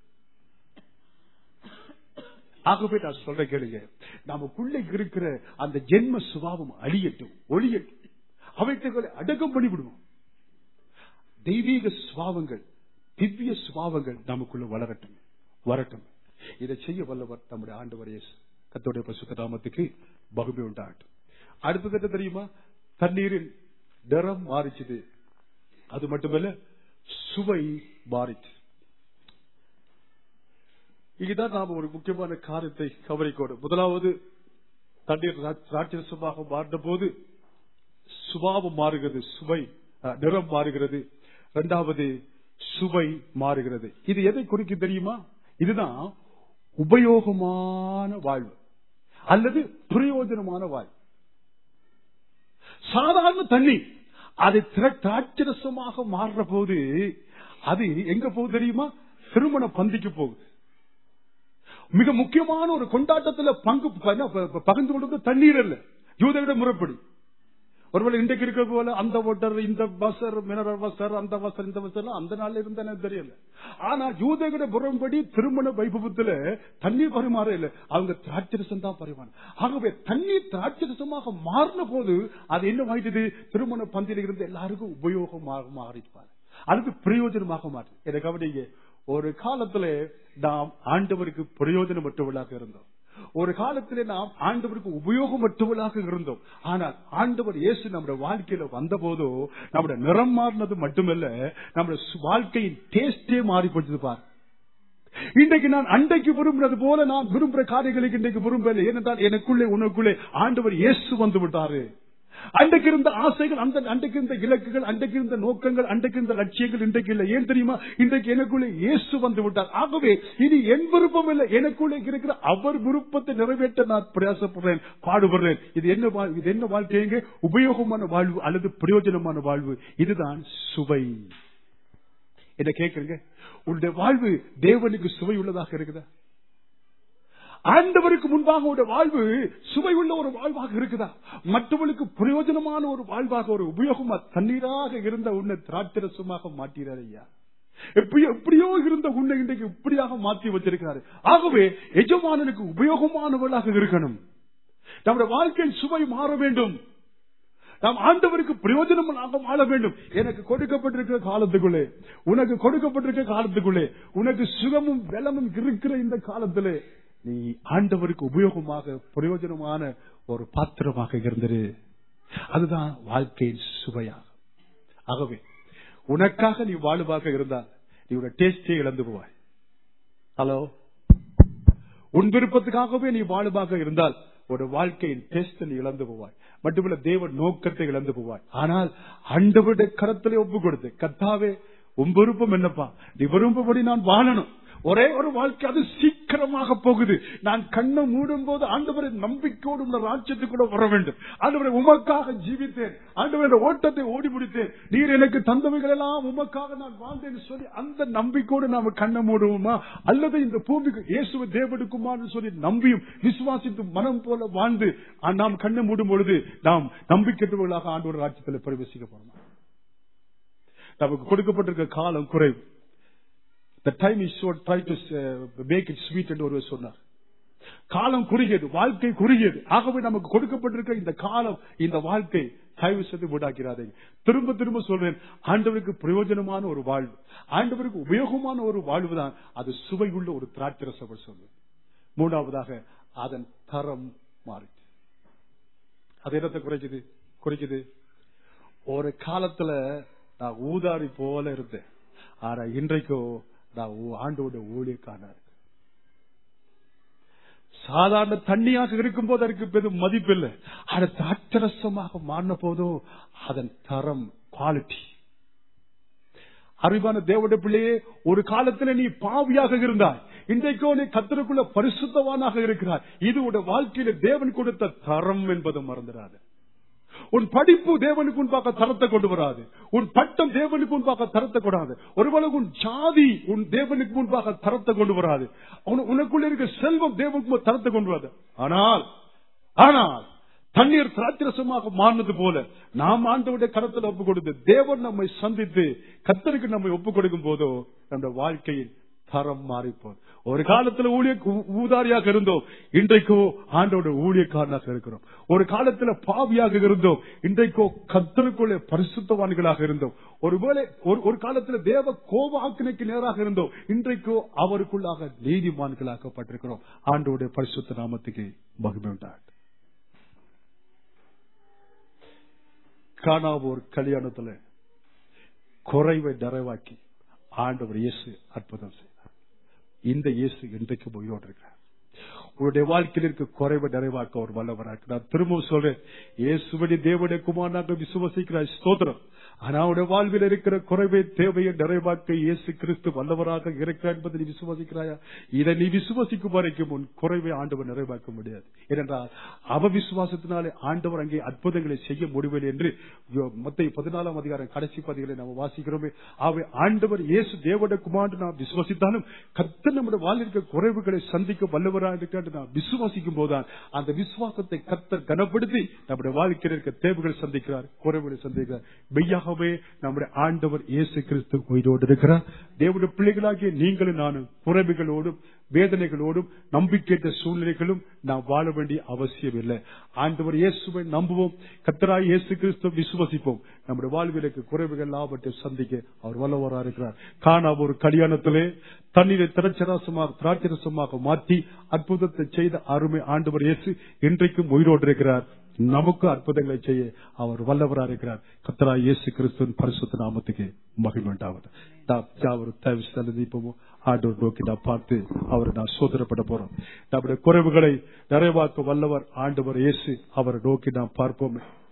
ஆகவே நான் சொல்ற கேளுங்க நமக்குள்ள இருக்கிற அந்த ஜென்ம சுபாவம் அழியட்டும் ஒளியட்டும் அவைகளை அடக்கம் பண்ணிவிடுவோம் தெய்வீக சுபாவங்கள் திவ்ய சுபாவங்கள் நமக்குள்ள வளரட்டும் வரட்டும் இதை செய்ய வல்லவர் நம்முடைய ஆண்டவர் இயேசு கத்தோடைய பசுத்த நாமத்துக்கு பகுமை உண்டாகட்டும் அடுத்தது என்ன தெரியுமா தண்ணீரின் நிறம் மாறிச்சுது அது மட்டுமல்ல சுவை மாறிச்சு இங்கதான் நாம ஒரு முக்கியமான காரியத்தை கவனிக்கணும் முதலாவது தண்ணீர் ரா- ராட்சசமாக மாறின போது சுபாவம் மாறுகிறது சுவை அஹ், நிறம் மாறுகிறது இரண்டாவது சுவை மாறுகிறது இது எதை குறிக்கும் தெரியுமா இதுதான் உபயோகமான வாழ்வு அல்லது பிரயோஜனமான வாழ்வு சாதாரண தண்ணி அது திர- திராட்சரசமாக மாறுற போது அது எங்க போகுது தெரியுமா திருமண பந்திக்கு போகுது மிக முக்கியமான ஒரு கொண்டாட்டத்துல பங்கு ப- ப- பகிர்ந்து கொண்டது தண்ணீர் அல்ல யூதரிட முறைப்படி ஒருவேளை இன்றைக்கு இருக்க போல அந்த ஓட்டர் இந்த பஸ்ஸர் மினரல் வசர் அந்த வசர் இந்த வசர் அந்த நாள்ல இருந்த எனக்கு தெரியல ஆனா யூதகிட புறம்படி திருமண வைபவத்துல தண்ணீர் பரிமாற இல்ல அவங்க திராட்சரசம் தான் பரிமாற ஆகவே தண்ணீர் திராட்சரசமாக மாறின போது அது என்ன ஆயிட்டது திருமண பந்தியில இருந்து எல்லாருக்கும் உபயோகமாக மாறிப்பாரு அதுக்கு பிரயோஜனமாக மாற்று இதை கவனிங்க ஒரு காலத்துல நாம் ஆண்டவருக்கு பிரயோஜனமற்றவர்களாக இருந்தோம் ஒரு காலத்திலே நாம் ஆண்டவருக்கு உபயோகமற்றவர்களாக இருந்தோம் ஆனால் ஆண்டவர் இயேசு நம்முடைய வாழ்க்கையில வந்த போதோ நம்முடைய நிறம் மாறினது மட்டுமல்ல நம்முடைய சு- வாழ்க்கையின் டேஸ்டே மாறி போச்சது பார் இன்றைக்கு நான் அன்றைக்கு விரும்பினது போல நான் விரும்புற காரியங்களுக்கு இன்றைக்கு விரும்பல ஏனென்றால் எனக்குள்ளே உனக்குள்ளே ஆண்டவர் இயேசு வந்து விட்டாரு அன்றைக்கு இருந்த ஆசைகள் அந்த அன்றைக்கு இருந்த இலக்குகள் அன்றைக்கு இருந்த நோக்கங்கள் அன்றைக்கு இருந்த லட்சியங்கள் இன்றைக்கு இல்லை ஏன் தெரியுமா இன்றைக்கு எனக்குள்ளே இயேசு வந்து விட்டார் ஆகவே இனி என் விருப்பம் இல்லை எனக்குள்ளே இருக்கிற அவர் விருப்பத்தை நிறைவேற்ற நான் பிரயாசப்படுறேன் பாடுபடுறேன் இது என்ன வாழ்- இது என்ன வாழ்க்கைங்க உபயோகமான வாழ்வு அல்லது பிரயோஜனமான வாழ்வு இதுதான் சுவை என்ன கேக்குறீங்க உன்னுடைய வாழ்வு தேவனுக்கு சுவை உள்ளதாக இருக்குதா ஆண்டவருக்கு முன்பாக ஒரு வாழ்வு சுவை உள்ள ஒரு வாழ்வாக இருக்குதா மற்றவர்களுக்கு பிரயோஜனமான ஒரு வாழ்வாக ஒரு உபயோகமா தண்ணீராக இருந்த உன்னை திராட்சரசமாக மாட்டீரார் ஐயா எப்படியோ எப்படியோ இருந்த உன்னை இன்றைக்கு இப்படியாக மாற்றி வச்சிருக்கிறாரு ஆகவே எஜமானனுக்கு உபயோகமானவளாக இருக்கணும் நம்முடைய வாழ்க்கையின் சுவை மாற வேண்டும் நாம் ஆண்டவருக்கு பிரயோஜனமாக வாழ வேண்டும் எனக்கு கொடுக்கப்பட்டிருக்கிற காலத்துக்குள்ளே உனக்கு கொடுக்கப்பட்டிருக்கிற காலத்துக்குள்ளே உனக்கு சுகமும் பலமும் இருக்கிற இந்த காலத்திலே நீ ஆண்டவருக்கு உபயோகமாக பிரயோஜனமான ஒரு பாத்திரமாக இருந்தது அதுதான் வாழ்க்கையின் சுவையாக ஆகவே உனக்காக நீ வாழுவாக இருந்தால் நீ உன டேஸ்டே இழந்து போவாய் ஹலோ உன் விருப்பத்துக்காகவே நீ வாழுவாக இருந்தால் ஒரு வாழ்க்கையின் டெஸ்ட் நீ இழந்து போவாய் மட்டுமல்ல தேவ நோக்கத்தை இழந்து போவாய் ஆனால் ஆண்டவருடைய கரத்திலே ஒப்பு கொடுத்து கத்தாவே உன் விருப்பம் என்னப்பா நீ விரும்பபடி நான் வாழணும் ஒரே ஒரு வாழ்க்கை அது சீக்கிரமாக போகுது நான் கண்ணை மூடும் போது ஆண்டவரை நம்பிக்கையோடு உள்ள ராஜ்யத்துக்குள்ள வர வேண்டும் ஆண்டவரை உமக்காக ஜீவித்தேன் ஆண்டவரை ஓட்டத்தை ஓடி முடித்தேன் நீர் எனக்கு தந்தவைகள் எல்லாம் உமக்காக நான் வாழ்ந்தேன் சொல்லி அந்த நம்பிக்கையோடு நாம கண்ணை மூடுவோமா அல்லது இந்த பூமிக்கு இயேசுவை தேவனுக்குமான்னு சொல்லி நம்பியும் விசுவாசித்து மனம் போல வாழ்ந்து ஆ, நாம் கண்ணை மூடும் பொழுது நாம் நம்பிக்கையாக ஆண்டவர் ராஜ்யத்தில் பிரவேசிக்க போறோம் நமக்கு கொடுக்கப்பட்டிருக்க காலம் குறைவு the time is short try to uh, make it sweet என்று ஒருவர் சொன்னார் காலம் குறுகியது வாழ்க்கை குறுகியது ஆகவே நமக்கு கொடுக்கப்பட்டிருக்க இந்த காலம் இந்த வாழ்க்கை தயவு செய்து வீடாக்கிறாதீங்க திரும்ப திரும்ப சொல்றேன் ஆண்டவருக்கு பிரயோஜனமான ஒரு வாழ்வு ஆண்டவருக்கு உபயோகமான ஒரு வாழ்வு தான் அது சுவையுள்ள ஒரு திராட்சரசம் சொல்லுவேன் மூணாவதாக அதன் தரம் மாறிச்சு அது என்னத்தை குறைக்குது குறைக்குது ஒரு காலத்துல நான் ஊதாரி போல இருந்தேன் ஆனா இன்றைக்கோ நான் ஊ- ஆண்டோட ஊழியக்காரர் சாதாரண தண்ணியாக இருக்கும் போது அதற்கு பெரும் மதிப்பில்லை அது தாட்சரசமாக மாறின போதோ அதன் தரம் குவாலிட்டி அறிவான தேவட பிள்ளையே ஒரு காலத்துல நீ பாவியாக இருந்தாய் இன்றைக்கோ நீ கத்தருக்குள்ள பரிசுத்தவானாக இருக்கிறாய் இது உடைய வாழ்க்கையில தேவன் கொடுத்த தரம் என்பதை மறந்துடாது உன் படிப்பு தேவனுக்கு முன்பாக தரத்தை கொண்டு வராது உன் பட்டம் தேவனுக்கு முன்பாக தரத்தை கொடாது ஒருவேளை உன் ஜாதி உன் தேவனுக்கு முன்பாக தரத்தை கொண்டு வராது உன- உனக்குள்ள இருக்க செல்வம் தேவனுக்கு முன்பு தரத்தை கொண்டு வராது ஆனால் ஆனால் தண்ணீர் திராட்சரசமாக மாறினது போல நாம் ஆண்டவுடைய கரத்தில் ஒப்பு கொடுத்து தேவன் நம்மை சந்தித்து கத்தருக்கு நம்மை ஒப்பு கொடுக்கும் போதோ நம்முடைய வாழ்க்கையின் தரம் மாறிப்போம் ஒரு காலத்துல ஊழிய ஊ- ஊதாரியாக இருந்தோம் இன்றைக்கோ ஆண்டோட ஊழியக்காரனாக இருக்கிறோம் ஒரு காலத்துல பாவியாக இருந்தோம் இன்றைக்கோ கத்தருக்குள்ளே பரிசுத்தவான்களாக இருந்தோம் ஒருவேளை ஒரு ஒரு காலத்துல தேவ கோப ஆக்கினைக்கு நேராக இருந்தோம் இன்றைக்கோ அவருக்குள்ளாக நீதிமான்களாக்கப்பட்டிருக்கிறோம் ஆண்டோடைய பரிசுத்த நாமத்துக்கு மகிமை உண்டாகும் காணாம ஒரு கல்யாணத்துல குறைவை நிறைவாக்கி ஆண்டவர் இயேசு அற்புதம் செய்தார் இந்த இயேசு இன்றைக்கு உயிரோடு இருக்கிறார் உன்னுடைய வாழ்க்கையில் இருக்க குறைவை நிறைவாக்க ஒரு வல்லவராக நான் திரும்பவும் சொல்றேன் இயேசுவடி தேவனுடைய குமாரனாக விசுவசிக்கிறார் ஸ்தோத்திரம் ஆனா உடைய வாழ்வில் இருக்கிற குறைவை தேவையை நிறைவாக்க இயேசு கிறிஸ்து வல்லவராக இருக்கிறார் என்பதை நீ விசுவாசிக்கிறாயா இதை நீ விசுவாசிக்கும் வரைக்கும் உன் குறைவை ஆண்டவர் நிறைவாக்க முடியாது ஏனென்றால் அவ விசுவாசத்தினாலே ஆண்டவர் அங்கே அற்புதங்களை செய்ய முடியவில்லை என்று மத்திய பதினாலாம் அதிகாரம் கடைசி பதிகளை நாம் வாசிக்கிறோமே அவை ஆண்டவர் இயேசு தேவட குமார் நாம் விசுவாசித்தாலும் கத்த நம்முடைய வாழ்வில் இருக்கிற குறைவுகளை சந்திக்க வல்லவராக இருக்கிறார் நாம் விசுவாசிக்கும் போதுதான் அந்த விசுவாசத்தை கத்தர் கனப்படுத்தி நம்முடைய வாழ்க்கையில் இருக்க தேவைகளை சந்திக்கிறார் குறைவுகளை சந்திக்கிறார் மெய்யாகவே நம்முடைய ஆண்டவர் இயேசு கிறிஸ்து உயிரோடு இருக்கிறார் தேவனுடைய பிள்ளைகளாகிய நீங்களும் நானும் குறைவுகளோடும் வேதனைகளோடும் நம்பிக்கையற்ற சூழ்நிலைகளும் நாம் வாழ வேண்டிய அவசியம் இல்லை ஆண்டவர் இயேசுவை நம்புவோம் கத்தராய் இயேசு கிறிஸ்துவ விசுவசிப்போம் நம்முடைய வாழ்விலுக்கு குறைவுகள் எல்லாவற்றை சந்திக்க அவர் வல்லவரா இருக்கிறார் காணா ஒரு கல்யாணத்திலே தண்ணீரை திரட்சரசமாக திராட்சரசமாக மாற்றி அற்புதத்தை செய்த அருமை ஆண்டவர் இயேசு இன்றைக்கும் உயிரோடு இருக்கிறார் நமக்கு அற்புதங்களை செய்ய அவர் வல்லவரா இருக்கிறார் கத்தரா இயேசு கிறிஸ்துவின் பரிசுத்த நாமத்துக்கு மகிமை உண்டாவது நாம் யாவரும் தயவு செலுத்திப்போமோ ஆண்டவர் நோக்கி நான் பார்த்து அவரை நான் சோதனைப்பட போறோம் நம்முடைய குறைவுகளை நிறைவாக்க வல்லவர் ஆண்டவர் இயேசு அவரை நோக்கி நாம் பார்ப்போமே